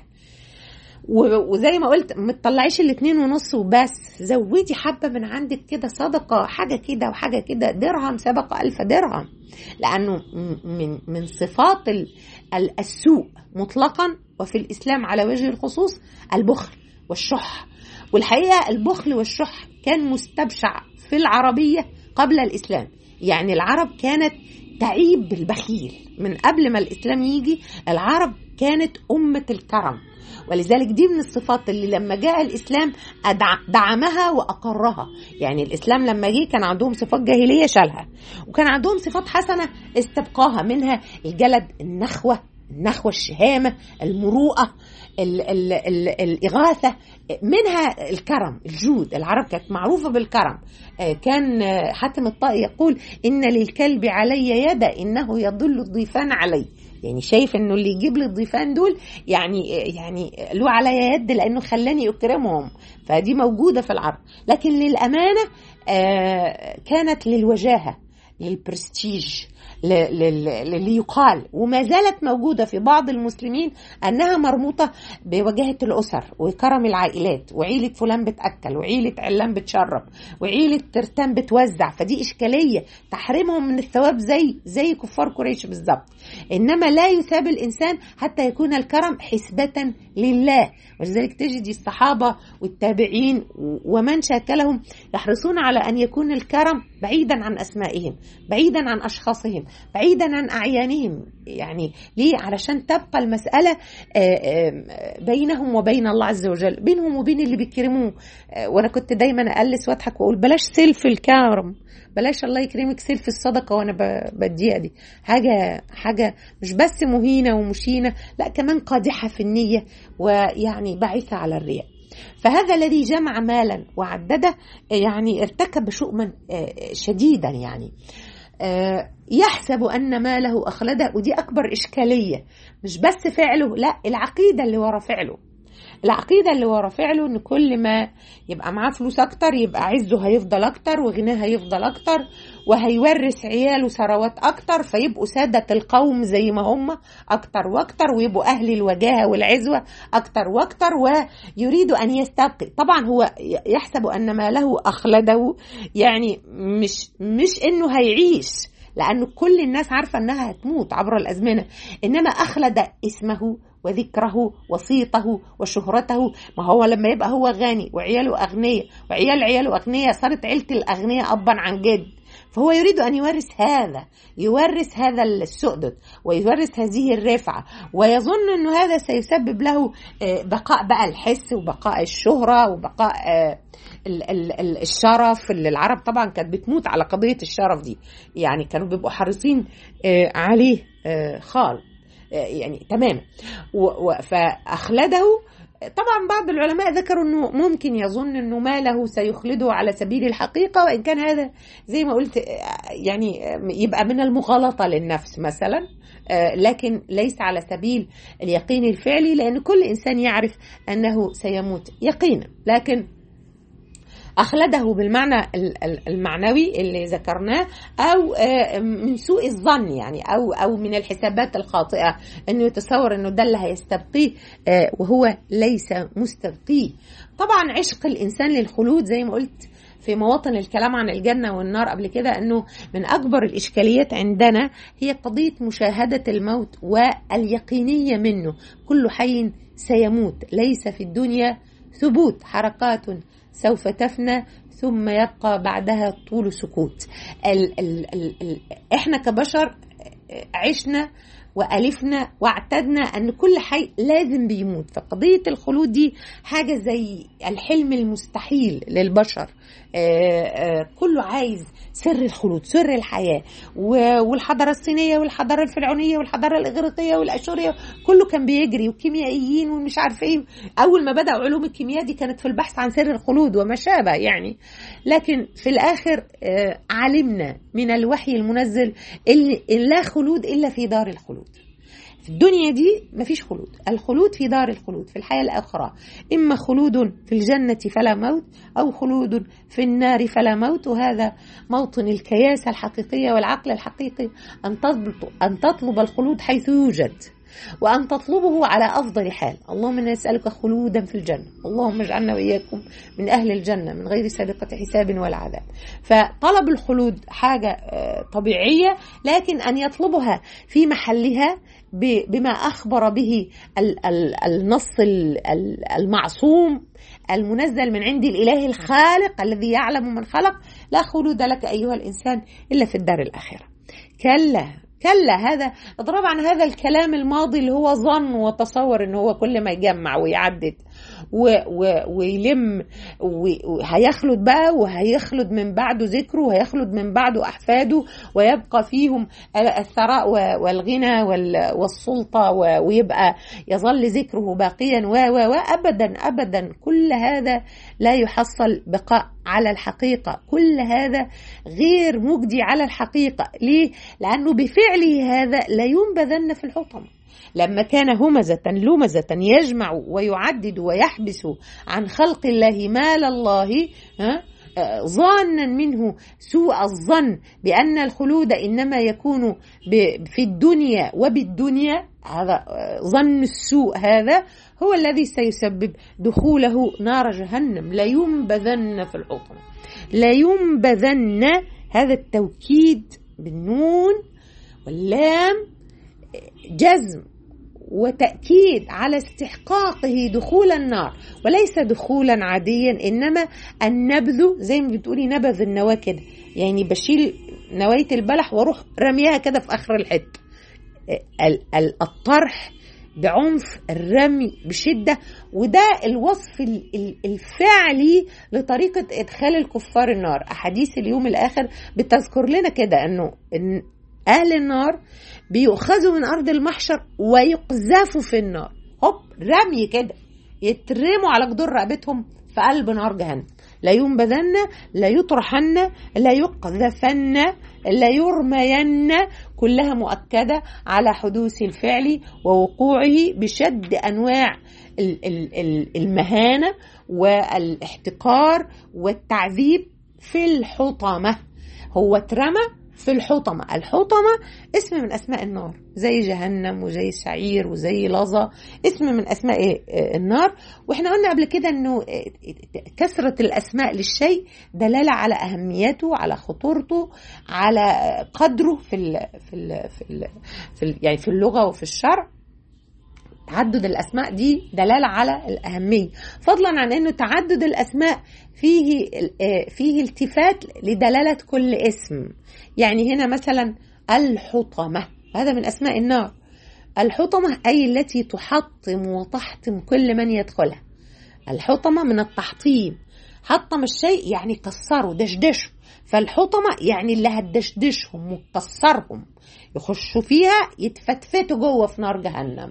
وزي ما قلت ما تطلعيش الاتنين ونص وبس زودي حبة من عندك كده صدقة حاجة كده وحاجة كده درهم سبق ألف درهم لأنه من من صفات السوء مطلقا وفي الإسلام على وجه الخصوص البخل والشح والحقيقة البخل والشح كان مستبشع في العربية قبل الإسلام يعني العرب كانت تعيب بالبخيل من قبل ما الإسلام يجي العرب كانت أمة الكرم ولذلك دي من الصفات اللي لما جاء الإسلام دعمها وأقرها يعني الإسلام لما جه كان عندهم صفات جاهلية شالها وكان عندهم صفات حسنة استبقاها منها الجلد النخوة النخوة الشهامة المروءة ال ال ال الإغاثة منها الكرم الجود العرب كانت معروفة بالكرم كان حاتم الطائي يقول إن للكلب علي يد إنه يضل الضيفان علي يعني شايف انه اللي يجيب لي الضيفان دول يعني يعني له عليا يد لانه خلاني اكرمهم فدي موجوده في العرب لكن للامانه كانت للوجاهه للبرستيج اللي يقال وما زالت موجودة في بعض المسلمين أنها مربوطة بوجاهة الأسر وكرم العائلات وعيلة فلان بتأكل وعيلة علان بتشرب وعيلة ترتان بتوزع فدي إشكالية تحرمهم من الثواب زي زي كفار قريش بالظبط إنما لا يثاب الإنسان حتى يكون الكرم حسبة لله ولذلك تجد الصحابة والتابعين ومن شاكلهم يحرصون على أن يكون الكرم بعيدا عن أسمائهم بعيدا عن أشخاصهم بعيدا عن أعيانهم يعني ليه علشان تبقى المسألة بينهم وبين الله عز وجل بينهم وبين اللي بيكرموه وأنا كنت دايما أقلس وأضحك وأقول بلاش سلف الكرم بلاش الله يكرمك سلف الصدقة وأنا بديها دي حاجة حاجة مش بس مهينة ومشينة لا كمان قادحة في النية ويعني باعثة على الرياء فهذا الذي جمع مالا وعدده يعني ارتكب شؤما شديدا يعني يحسب أن ماله أخلده ودي أكبر إشكالية مش بس فعله لا العقيدة اللي ورا فعله العقيده اللي ورا فعله ان كل ما يبقى معاه فلوس اكتر يبقى عزه هيفضل اكتر وغناه هيفضل اكتر وهيورث عياله ثروات اكتر فيبقوا ساده القوم زي ما هم اكتر واكتر ويبقوا اهل الوجاهه والعزوه اكتر واكتر ويريد ان يستبقي طبعا هو يحسب ان ماله اخلده يعني مش مش انه هيعيش لأن كل الناس عارفة أنها هتموت عبر الأزمنة إنما أخلد اسمه وذكره وصيته وشهرته ما هو لما يبقى هو غني وعياله أغنياء وعيال عياله أغنياء صارت عيلة الأغنياء أبا عن جد فهو يريد أن يورث هذا يورث هذا السؤدد ويورث هذه الرفعة ويظن أنه هذا سيسبب له بقاء بقى الحس وبقاء الشهرة وبقاء الشرف اللي العرب طبعا كانت بتموت على قضية الشرف دي يعني كانوا بيبقوا حريصين عليه خال يعني تماما فأخلده طبعا بعض العلماء ذكروا انه ممكن يظن انه ماله سيخلده على سبيل الحقيقه وان كان هذا زي ما قلت يعني يبقى من المغالطه للنفس مثلا لكن ليس على سبيل اليقين الفعلي لان كل انسان يعرف انه سيموت يقينا لكن أخلده بالمعنى المعنوي اللي ذكرناه أو من سوء الظن يعني أو أو من الحسابات الخاطئة إنه يتصور إنه ده اللي هيستبقيه وهو ليس مستبقيه. طبعا عشق الإنسان للخلود زي ما قلت في مواطن الكلام عن الجنة والنار قبل كده أنه من أكبر الإشكاليات عندنا هي قضية مشاهدة الموت واليقينية منه كل حي سيموت ليس في الدنيا ثبوت حركات سوف تفنى ثم يبقى بعدها طول سكوت ال ال ال ال احنا كبشر عشنا والفنا واعتدنا ان كل حي لازم بيموت فقضيه الخلود دي حاجه زي الحلم المستحيل للبشر كله عايز سر الخلود سر الحياه والحضاره الصينيه والحضاره الفرعونيه والحضاره الاغريقيه والاشوريه كله كان بيجري والكيميائيين ومش عارف ايه اول ما بداوا علوم الكيمياء دي كانت في البحث عن سر الخلود وما شابه يعني لكن في الاخر علمنا من الوحي المنزل ان لا خلود الا في دار الخلود في الدنيا دي مفيش خلود الخلود في دار الخلود في الحياة الآخرة إما خلود في الجنة فلا موت أو خلود في النار فلا موت وهذا موطن الكياسة الحقيقية والعقل الحقيقي أن تطلب, أن تطلب الخلود حيث يوجد وأن تطلبه على أفضل حال اللهم إنا نسألك خلودا في الجنة اللهم اجعلنا وإياكم من أهل الجنة من غير سابقة حساب ولا عذاب فطلب الخلود حاجة طبيعية لكن أن يطلبها في محلها بما أخبر به النص المعصوم المنزل من عند الإله الخالق الذي يعلم من خلق لا خلود لك أيها الإنسان إلا في الدار الآخرة كلا كلا هذا اضرب عن هذا الكلام الماضي اللي هو ظن وتصور ان هو كل ما يجمع ويعدد و و ويلم وهيخلد بقى وهيخلد من بعده ذكره وهيخلد من بعده احفاده ويبقى فيهم الثراء والغنى والسلطه ويبقى يظل ذكره باقيا و و ابدا ابدا كل هذا لا يحصل بقاء على الحقيقه كل هذا غير مجدي على الحقيقه ليه لانه بفعله هذا لا ينبذن في الحطمه لما كان همزة لمزة يجمع ويعدد ويحبس عن خلق الله مال الله ها ظانا منه سوء الظن بأن الخلود إنما يكون في الدنيا وبالدنيا هذا ظن السوء هذا هو الذي سيسبب دخوله نار جهنم لا ينبذن في الحطم لا ينبذن هذا التوكيد بالنون واللام جزم وتأكيد على استحقاقه دخول النار وليس دخولا عاديا إنما النبذ زي ما بتقولي نبذ النواة كده يعني بشيل نواية البلح واروح رميها كده في آخر الحتة الطرح بعنف الرمي بشدة وده الوصف الفعلي لطريقة إدخال الكفار النار أحاديث اليوم الآخر بتذكر لنا كده أنه أهل النار بيؤخذوا من أرض المحشر ويقذفوا في النار هوب رمي كده يترموا على جدور رقبتهم في قلب نار جهنم لا ينبذن لا يطرحن لا يقذفن لا يرمين كلها مؤكدة على حدوث الفعل ووقوعه بشد أنواع المهانة والاحتقار والتعذيب في الحطمة هو اترمى في الحطمة الحطمة اسم من أسماء النار زي جهنم وزي سعير وزي لظى اسم من أسماء النار وإحنا قلنا قبل كده أنه كثرة الأسماء للشيء دلالة على أهميته على خطورته على قدره في ال في ال في, ال في ال يعني في اللغة وفي الشرع تعدد الاسماء دي دلاله على الاهميه فضلا عن انه تعدد الاسماء فيه فيه التفات لدلاله كل اسم يعني هنا مثلا الحطمه هذا من اسماء النار الحطمه اي التي تحطم وتحطم كل من يدخلها الحطمه من التحطيم حطم الشيء يعني كسره دشدشه فالحطمة يعني اللي هتدشدشهم وتكسرهم يخشوا فيها يتفتفتوا جوه في نار جهنم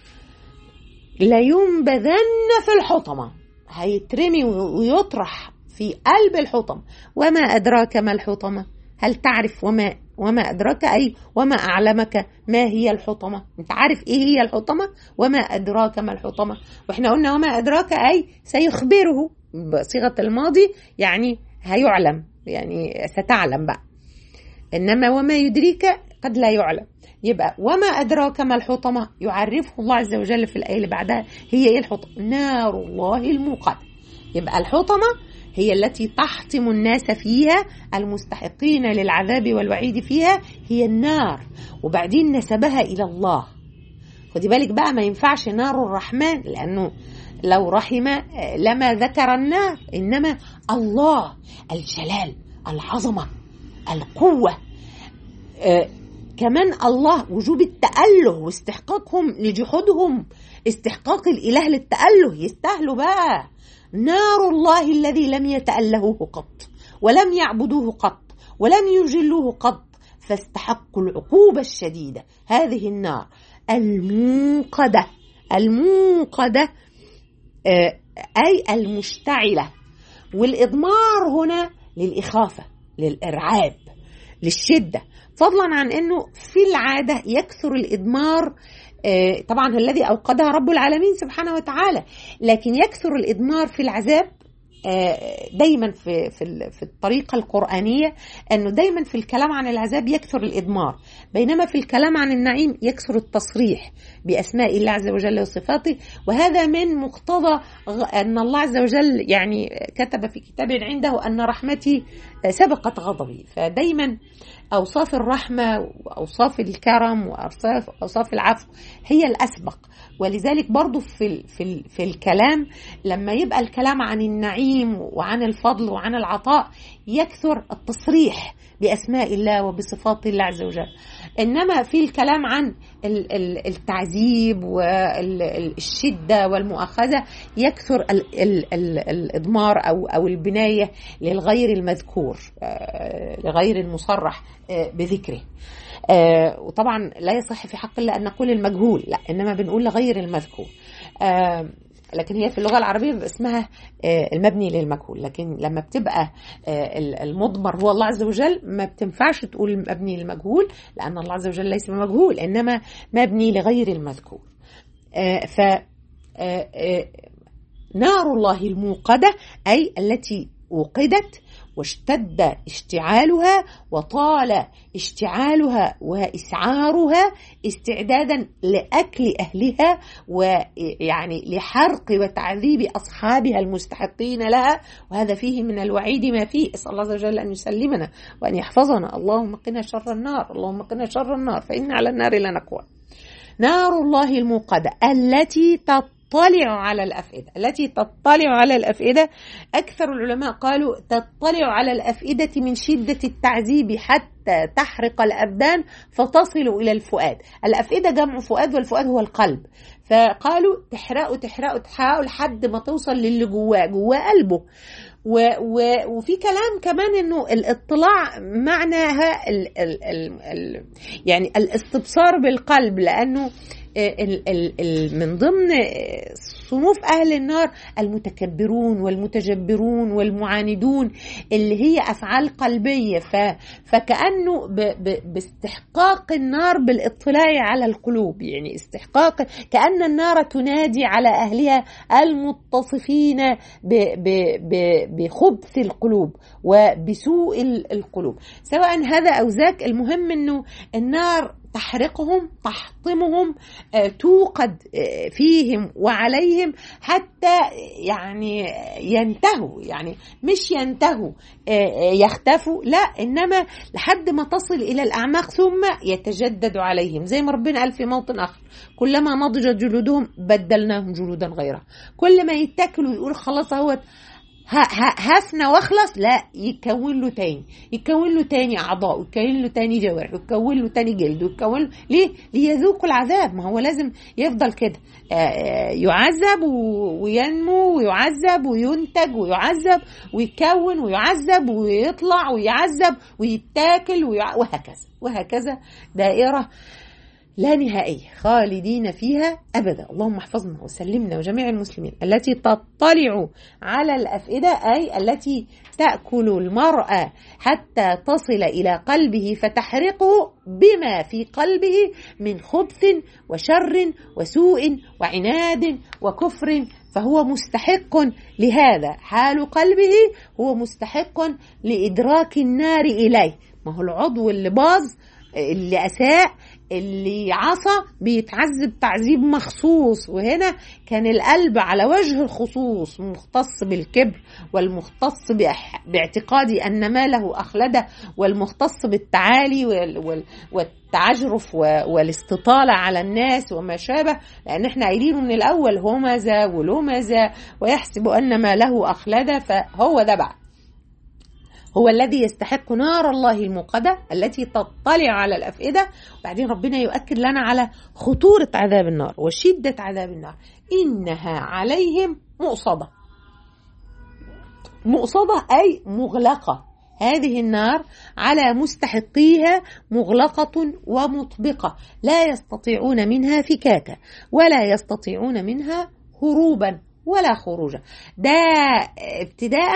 لينبذن في الحطمة هيترمي ويطرح في قلب الحطم وما أدراك ما الحطمة هل تعرف وما وما أدراك أي وما أعلمك ما هي الحطمة أنت عارف إيه هي الحطمة وما أدراك ما الحطمة وإحنا قلنا وما أدراك أي سيخبره بصيغة الماضي يعني هيعلم يعني ستعلم بقى إنما وما يدريك قد لا يعلم يبقى وما أدراك ما الحطمة يعرفه الله عز وجل في الآية اللي بعدها هي إيه الحطمة نار الله الموقدة يبقى الحطمة هي التي تحطم الناس فيها المستحقين للعذاب والوعيد فيها هي النار وبعدين نسبها إلى الله خدي بالك بقى ما ينفعش نار الرحمن لأنه لو رحم لما ذكر النار إنما الله الجلال العظمة القوة آه كمان الله وجوب التأله واستحقاقهم لجحودهم استحقاق الإله للتأله يستاهلوا بقى نار الله الذي لم يتألهوه قط ولم يعبدوه قط ولم يجلوه قط فاستحقوا العقوبة الشديدة هذه النار الموقدة الموقدة أي المشتعلة والإضمار هنا للإخافة للإرعاب للشدة فضلا عن أنه في العادة يكثر الإضمار طبعا الذي أوقدها رب العالمين سبحانه وتعالى لكن يكثر الإضمار في العذاب دايما في في في الطريقه القرانيه انه دايما في الكلام عن العذاب يكثر الادمار بينما في الكلام عن النعيم يكثر التصريح باسماء الله عز وجل وصفاته وهذا من مقتضى ان الله عز وجل يعني كتب في كتاب عنده ان رحمتي سبقت غضبي فدايما اوصاف الرحمه واوصاف الكرم واوصاف اوصاف العفو هي الاسبق ولذلك برضو في في في الكلام لما يبقى الكلام عن النعيم وعن الفضل وعن العطاء يكثر التصريح باسماء الله وبصفات الله عز وجل انما في الكلام عن التعذيب والشده والمؤاخذه يكثر الاضمار او او البنايه للغير المذكور لغير المصرح بذكره آه وطبعا لا يصح في حق الله ان نقول المجهول لا انما بنقول لغير المذكور آه لكن هي في اللغه العربيه بيبقى اسمها آه المبني للمجهول لكن لما بتبقى المضمر هو الله عز وجل ما بتنفعش تقول مبني للمجهول لان الله عز وجل ليس بمجهول انما مبني لغير المذكور ف نار الله الموقده اي التي اوقدت واشتد اشتعالها وطال اشتعالها واسعارها استعدادا لاكل اهلها ويعني لحرق وتعذيب اصحابها المستحقين لها وهذا فيه من الوعيد ما فيه اسال الله عز وجل ان يسلمنا وان يحفظنا اللهم قنا شر النار اللهم قنا شر النار فان على النار لنقوى نار الله الموقده التي تطلع تطلع على الأفئدة التي تطلع على الأفئدة أكثر العلماء قالوا تطلع على الأفئدة من شدة التعذيب حتى تحرق الأبدان فتصل إلى الفؤاد الأفئدة جمع فؤاد والفؤاد هو القلب فقالوا تحرقوا تحرقوا تحرقوا لحد ما توصل للي جواه جواه قلبه و و وفي كلام كمان انه الاطلاع معناها ال ال ال ال يعني الاستبصار بالقلب لانه ال ال ال من ضمن صنوف أهل النار المتكبرون والمتجبرون والمعاندون اللي هي أفعال قلبية ف... فكأنه ب... ب... باستحقاق النار بالاطلاع على القلوب يعني استحقاق كأن النار تنادي على أهلها المتصفين ب... ب... ب... بخبث القلوب وبسوء القلوب سواء هذا أو ذاك المهم أنه النار تحرقهم تحطمهم توقد فيهم وعليهم حتى يعني ينتهوا يعني مش ينتهوا يختفوا لا انما لحد ما تصل الى الاعماق ثم يتجدد عليهم زي ما ربنا قال في موطن اخر كلما نضجت جلودهم بدلناهم جلودا غيرها كل ما يتاكلوا يقول خلاص اهوت هفنى واخلص لا يتكون له تاني يتكون له تاني اعضاء ويتكون له تاني جوارح ويتكون له تاني جلد ويتكون له ليه ليذوقوا العذاب ما هو لازم يفضل كده يعذب وينمو ويعذب وينتج ويعذب ويتكون ويعذب ويطلع ويعذب ويتاكل وهكذا وهكذا دائره لا نهائية خالدين فيها أبدا اللهم احفظنا وسلمنا وجميع المسلمين التي تطلع على الأفئدة أي التي تأكل المرأة حتى تصل إلى قلبه فتحرقه بما في قلبه من خبث وشر وسوء وعناد وكفر فهو مستحق لهذا حال قلبه هو مستحق لإدراك النار إليه ما هو العضو اللي باظ اللي أساء اللي عصى بيتعذب تعذيب مخصوص وهنا كان القلب على وجه الخصوص مختص بالكبر والمختص باعتقاد أن ماله أخلده والمختص بالتعالي والتعجرف والاستطالة على الناس وما شابه لأن احنا قايلين من الأول همذا ولمذا ويحسب أن ماله أخلده فهو ده بقى هو الذي يستحق نار الله الموقدة التي تطلع على الأفئدة وبعدين ربنا يؤكد لنا على خطورة عذاب النار وشدة عذاب النار إنها عليهم مؤصدة مؤصدة أي مغلقة هذه النار على مستحقيها مغلقة ومطبقة لا يستطيعون منها فكاكا ولا يستطيعون منها هروبا ولا خروجا ده ابتداء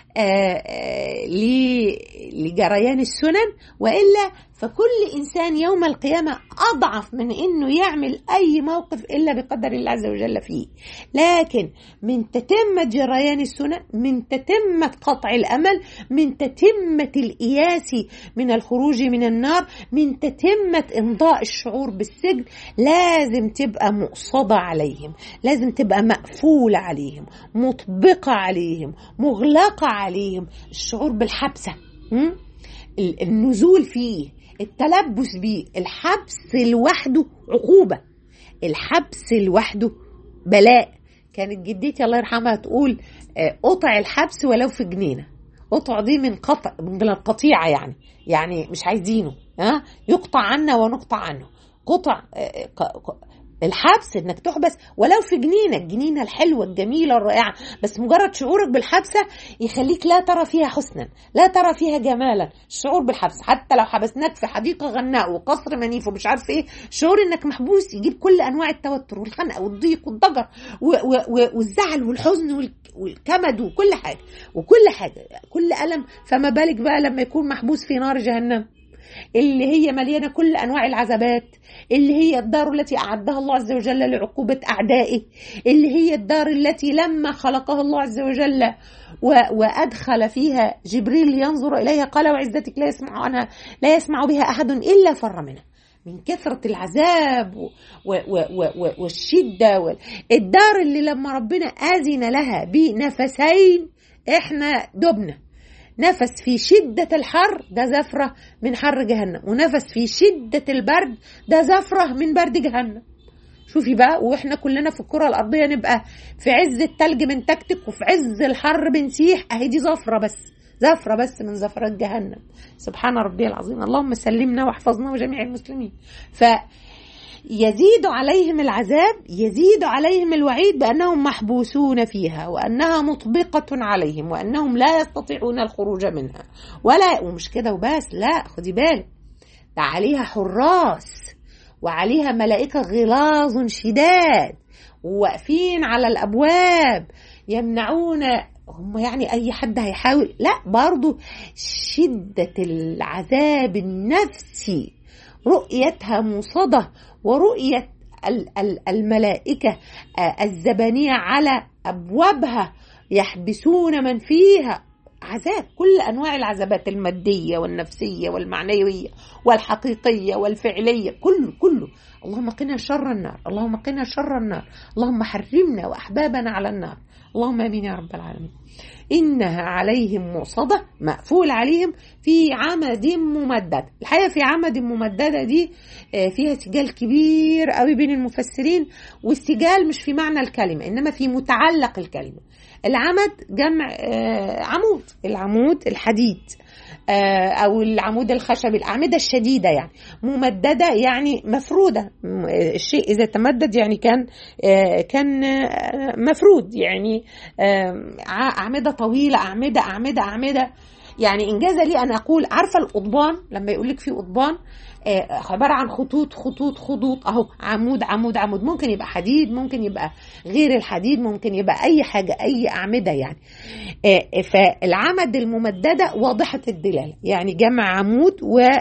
لجريان السنن والا فكل انسان يوم القيامه اضعف من انه يعمل اي موقف الا بقدر الله عز وجل فيه لكن من تتمه جريان السنن من تتمه قطع الامل من تتمه الاياس من الخروج من النار من تتمه امضاء الشعور بالسجن لازم تبقى مقصده عليهم لازم تبقى مقفوله عليهم مطبقه عليهم مغلقه عليهم الشعور بالحبسه النزول فيه التلبس بيه الحبس لوحده عقوبة الحبس لوحده بلاء كانت جدتي الله يرحمها تقول قطع الحبس ولو في جنينة قطع دي من قطع من القطيعة يعني يعني مش عايزينه ها يقطع عنا ونقطع عنه قطع الحبس انك تحبس ولو في جنينه الجنينه الحلوه الجميله الرائعه بس مجرد شعورك بالحبسه يخليك لا ترى فيها حسنا لا ترى فيها جمالا الشعور بالحبس حتى لو حبسناك في حديقه غناء وقصر منيف ومش عارف ايه شعور انك محبوس يجيب كل انواع التوتر والخنقه والضيق والضجر والزعل والحزن والكمد وكل حاجه وكل حاجه كل الم فما بالك بقى لما يكون محبوس في نار جهنم اللي هي مليانه كل انواع العذابات اللي هي الدار التي اعدها الله عز وجل لعقوبه اعدائه اللي هي الدار التي لما خلقها الله عز وجل وادخل فيها جبريل ينظر اليها قال وعزتك لا يسمع عنها لا يسمع بها احد الا فر منها من كثرة العذاب و و و والشدة الدار اللي لما ربنا أذن لها بنفسين احنا دبنا نفس في شدة الحر ده زفرة من حر جهنم ونفس في شدة البرد ده زفرة من برد جهنم شوفي بقى واحنا كلنا في الكرة الأرضية نبقى في عز التلج من تكتك وفي عز الحر بنسيح اهي دي زفرة بس زفرة بس من زفرات جهنم سبحان ربي العظيم اللهم سلمنا واحفظنا وجميع المسلمين ف يزيد عليهم العذاب يزيد عليهم الوعيد بانهم محبوسون فيها وانها مطبقه عليهم وانهم لا يستطيعون الخروج منها ولا ومش كده وبس لا خدي بالك ده عليها حراس وعليها ملائكه غلاظ شداد وواقفين على الابواب يمنعون هم يعني اي حد هيحاول لا برضو شده العذاب النفسي رؤيتها موصده ورؤيه الملائكه الزبانيه على ابوابها يحبسون من فيها عذاب كل انواع العذابات الماديه والنفسيه والمعنويه والحقيقيه والفعليه كله كله اللهم قنا شر النار اللهم قنا شر النار اللهم حرمنا واحبابنا على النار اللهم امين يا رب العالمين انها عليهم مؤصده مقفول عليهم في عمد ممدد الحقيقه في عمد ممدده دي فيها سجال كبير قوي بين المفسرين والسجال مش في معنى الكلمه انما في متعلق الكلمه العمد جمع عمود العمود الحديد او العمود الخشبي الاعمده الشديده يعني ممدده يعني مفروده الشيء اذا تمدد يعني كان كان مفرود يعني اعمده طويله اعمده اعمده اعمده يعني انجاز لي ان اقول عارفه القضبان لما يقول لك في قضبان عباره عن خطوط خطوط خطوط اهو عمود عمود عمود ممكن يبقى حديد ممكن يبقى غير الحديد ممكن يبقى اي حاجه اي اعمده يعني فالعمد الممدده واضحه الدلاله يعني جمع عمود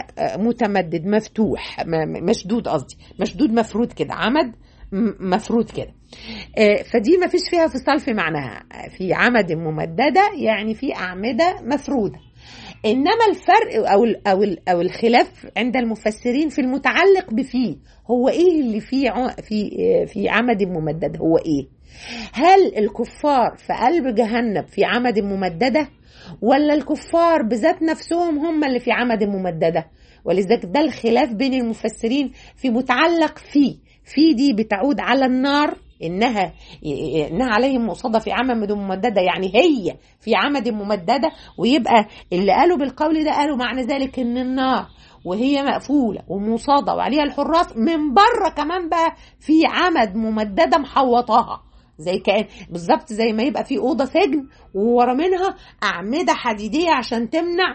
ومتمدد مفتوح مشدود قصدي مشدود مفرود كده عمد مفروض كده فدي ما فيش فيها فصال في معناها في عمد ممددة يعني في أعمدة مفرودة انما الفرق او ال او ال او الخلاف عند المفسرين في المتعلق بفيه هو ايه اللي فيه في في عمد ممدد هو ايه هل الكفار في قلب جهنم في عمد ممدده ولا الكفار بذات نفسهم هم اللي في عمد ممدده ولذلك ده الخلاف بين المفسرين في متعلق فيه في دي بتعود على النار انها انها عليهم مصادة في عمد ممددة يعني هي في عمد ممددة ويبقى اللي قالوا بالقول ده قالوا معنى ذلك ان النار وهي مقفولة ومصادة وعليها الحراس من بره كمان بقى في عمد ممددة محوطاها زي كأن بالظبط زي ما يبقى في أوضة سجن وورا منها أعمدة حديدية عشان تمنع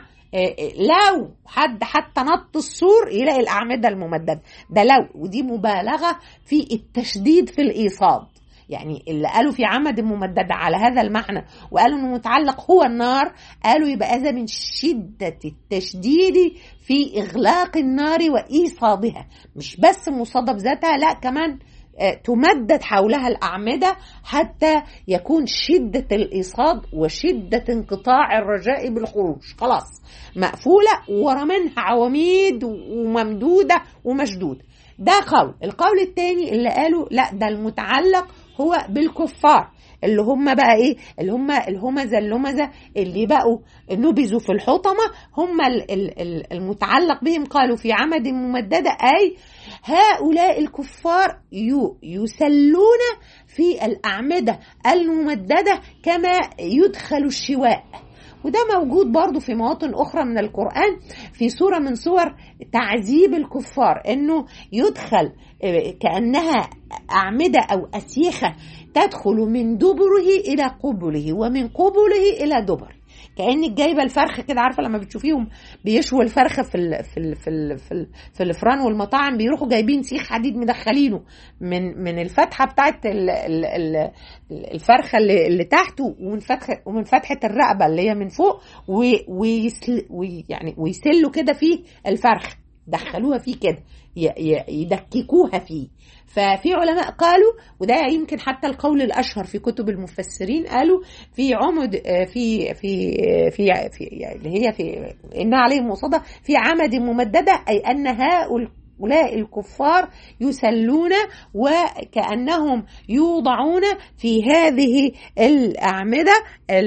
لو حد حتى نط السور يلاقي الأعمدة الممددة ده لو ودي مبالغة في التشديد في الإيصاد يعني اللي قالوا في عمد ممددة على هذا المعنى وقالوا انه متعلق هو النار قالوا يبقى هذا من شدة التشديد في إغلاق النار وإيصادها مش بس مصادة بذاتها لا كمان تمدد حولها الأعمدة حتى يكون شدة الإيصاد وشدة انقطاع الرجاء بالخروج خلاص مقفولة ورا منها عواميد وممدودة ومشدودة ده قول القول الثاني اللي قالوا لا ده المتعلق هو بالكفار اللي هم بقى ايه اللي هم الهمزه اللمزه اللي بقوا نبذوا في الحطمه هم المتعلق بهم قالوا في عمد ممدده اي هؤلاء الكفار يسلون في الاعمده الممدده كما يدخل الشواء وده موجود برضو في مواطن أخرى من القرآن في سورة من صور تعذيب الكفار إنه يدخل كأنها أعمدة أو أسيخة تدخل من دبره إلى قبله ومن قبله إلى دبر كانك جايبه الفرخ كده عارفه لما بتشوفيهم بيشووا الفرخه في ال في ال في ال في, ال في الفران والمطاعم بيروحوا جايبين سيخ حديد مدخلينه من من الفتحه بتاعت ال ال ال الفرخه اللي, اللي تحت ومن فتحه ومن فتحه الرقبه اللي هي من فوق ويسل ويعني ويسلوا كده فيه الفرخ دخلوها فيه كده يدككوها فيه ففي علماء قالوا وده يمكن حتى القول الاشهر في كتب المفسرين قالوا في عمد في في في, في اللي هي في انها عليهم مصادة في عمد ممدده اي ان هؤلاء الكفار يسلون وكأنهم يوضعون في هذه الأعمدة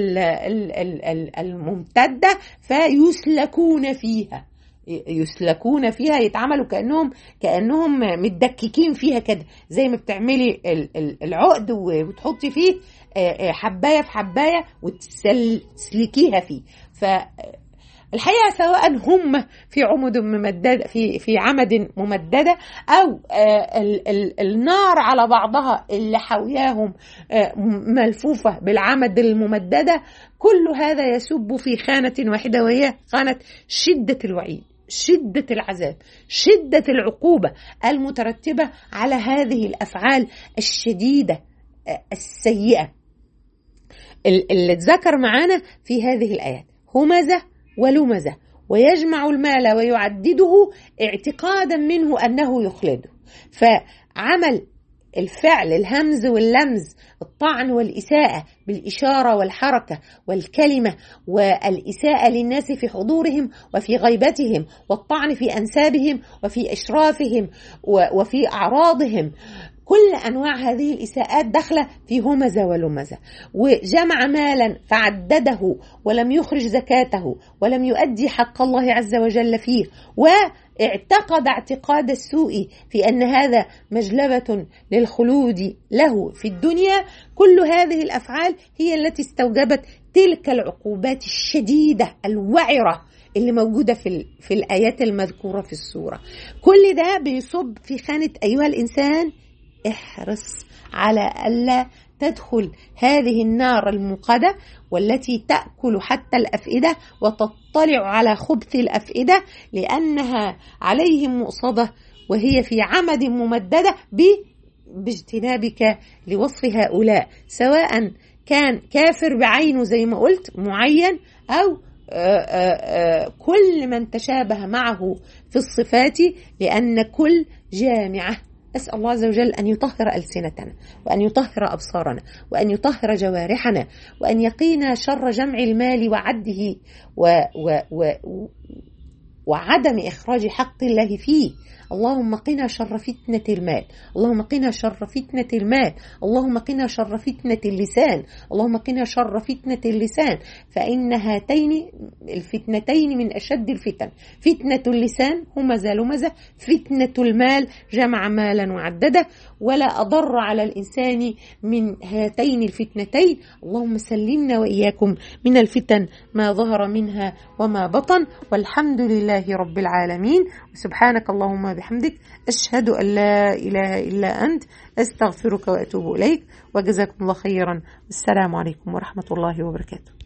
الممتدة فيسلكون فيها يسلكون فيها يتعملوا كانهم كانهم متدككين فيها كده زي ما بتعملي العقد وتحطي فيه حبايه في حبايه وتسلكيها فيه ف الحقيقه سواء هم في عمد ممدده في في عمد ممدده او ال ال النار على بعضها اللي حوياهم ملفوفه بالعمد الممدده كل هذا يسب في خانه واحده وهي خانه شده الوعيد شدة العذاب شدة العقوبة المترتبة على هذه الأفعال الشديدة السيئة اللي اتذكر معانا في هذه الآيات همزة ولمزة ويجمع المال ويعدده اعتقادا منه أنه يخلده فعمل الفعل الهمز واللمز الطعن والإساءة بالإشارة والحركة والكلمة والإساءة للناس في حضورهم وفي غيبتهم والطعن في أنسابهم وفي إشرافهم وفي أعراضهم كل انواع هذه الاساءات داخله في همزه ولمزه وجمع مالا فعدده ولم يخرج زكاته ولم يؤدي حق الله عز وجل فيه واعتقد اعتقاد السوء في ان هذا مجلبه للخلود له في الدنيا كل هذه الافعال هي التي استوجبت تلك العقوبات الشديده الوعره اللي موجوده في في الايات المذكوره في السوره كل ده بيصب في خانه ايها الانسان احرص على ألا تدخل هذه النار الموقدة والتي تأكل حتى الأفئدة وتطلع على خبث الأفئدة لأنها عليهم مؤصدة وهي في عمد ممددة باجتنابك لوصف هؤلاء سواء كان كافر بعينه زي ما قلت معين أو آآ آآ كل من تشابه معه في الصفات لأن كل جامعة أسأل الله عز وجل أن يطهر ألسنتنا وأن يطهر أبصارنا وأن يطهر جوارحنا وأن يقينا شر جمع المال وعده و و و وعدم إخراج حق الله فيه اللهم قنا شر فتنة المال اللهم قنا شر فتنة المال اللهم قنا شر فتنة اللسان اللهم قنا شر فتنة اللسان فإن هاتين الفتنتين من أشد الفتن فتنة اللسان همزة لمزة فتنة المال جمع مالا وعدده ولا أضر على الإنسان من هاتين الفتنتين اللهم سلمنا وإياكم من الفتن ما ظهر منها وما بطن والحمد لله رب العالمين سبحانك اللهم بحمدك أشهد أن لا إله إلا أنت أستغفرك وأتوب إليك وجزاكم الله خيرا السلام عليكم ورحمة الله وبركاته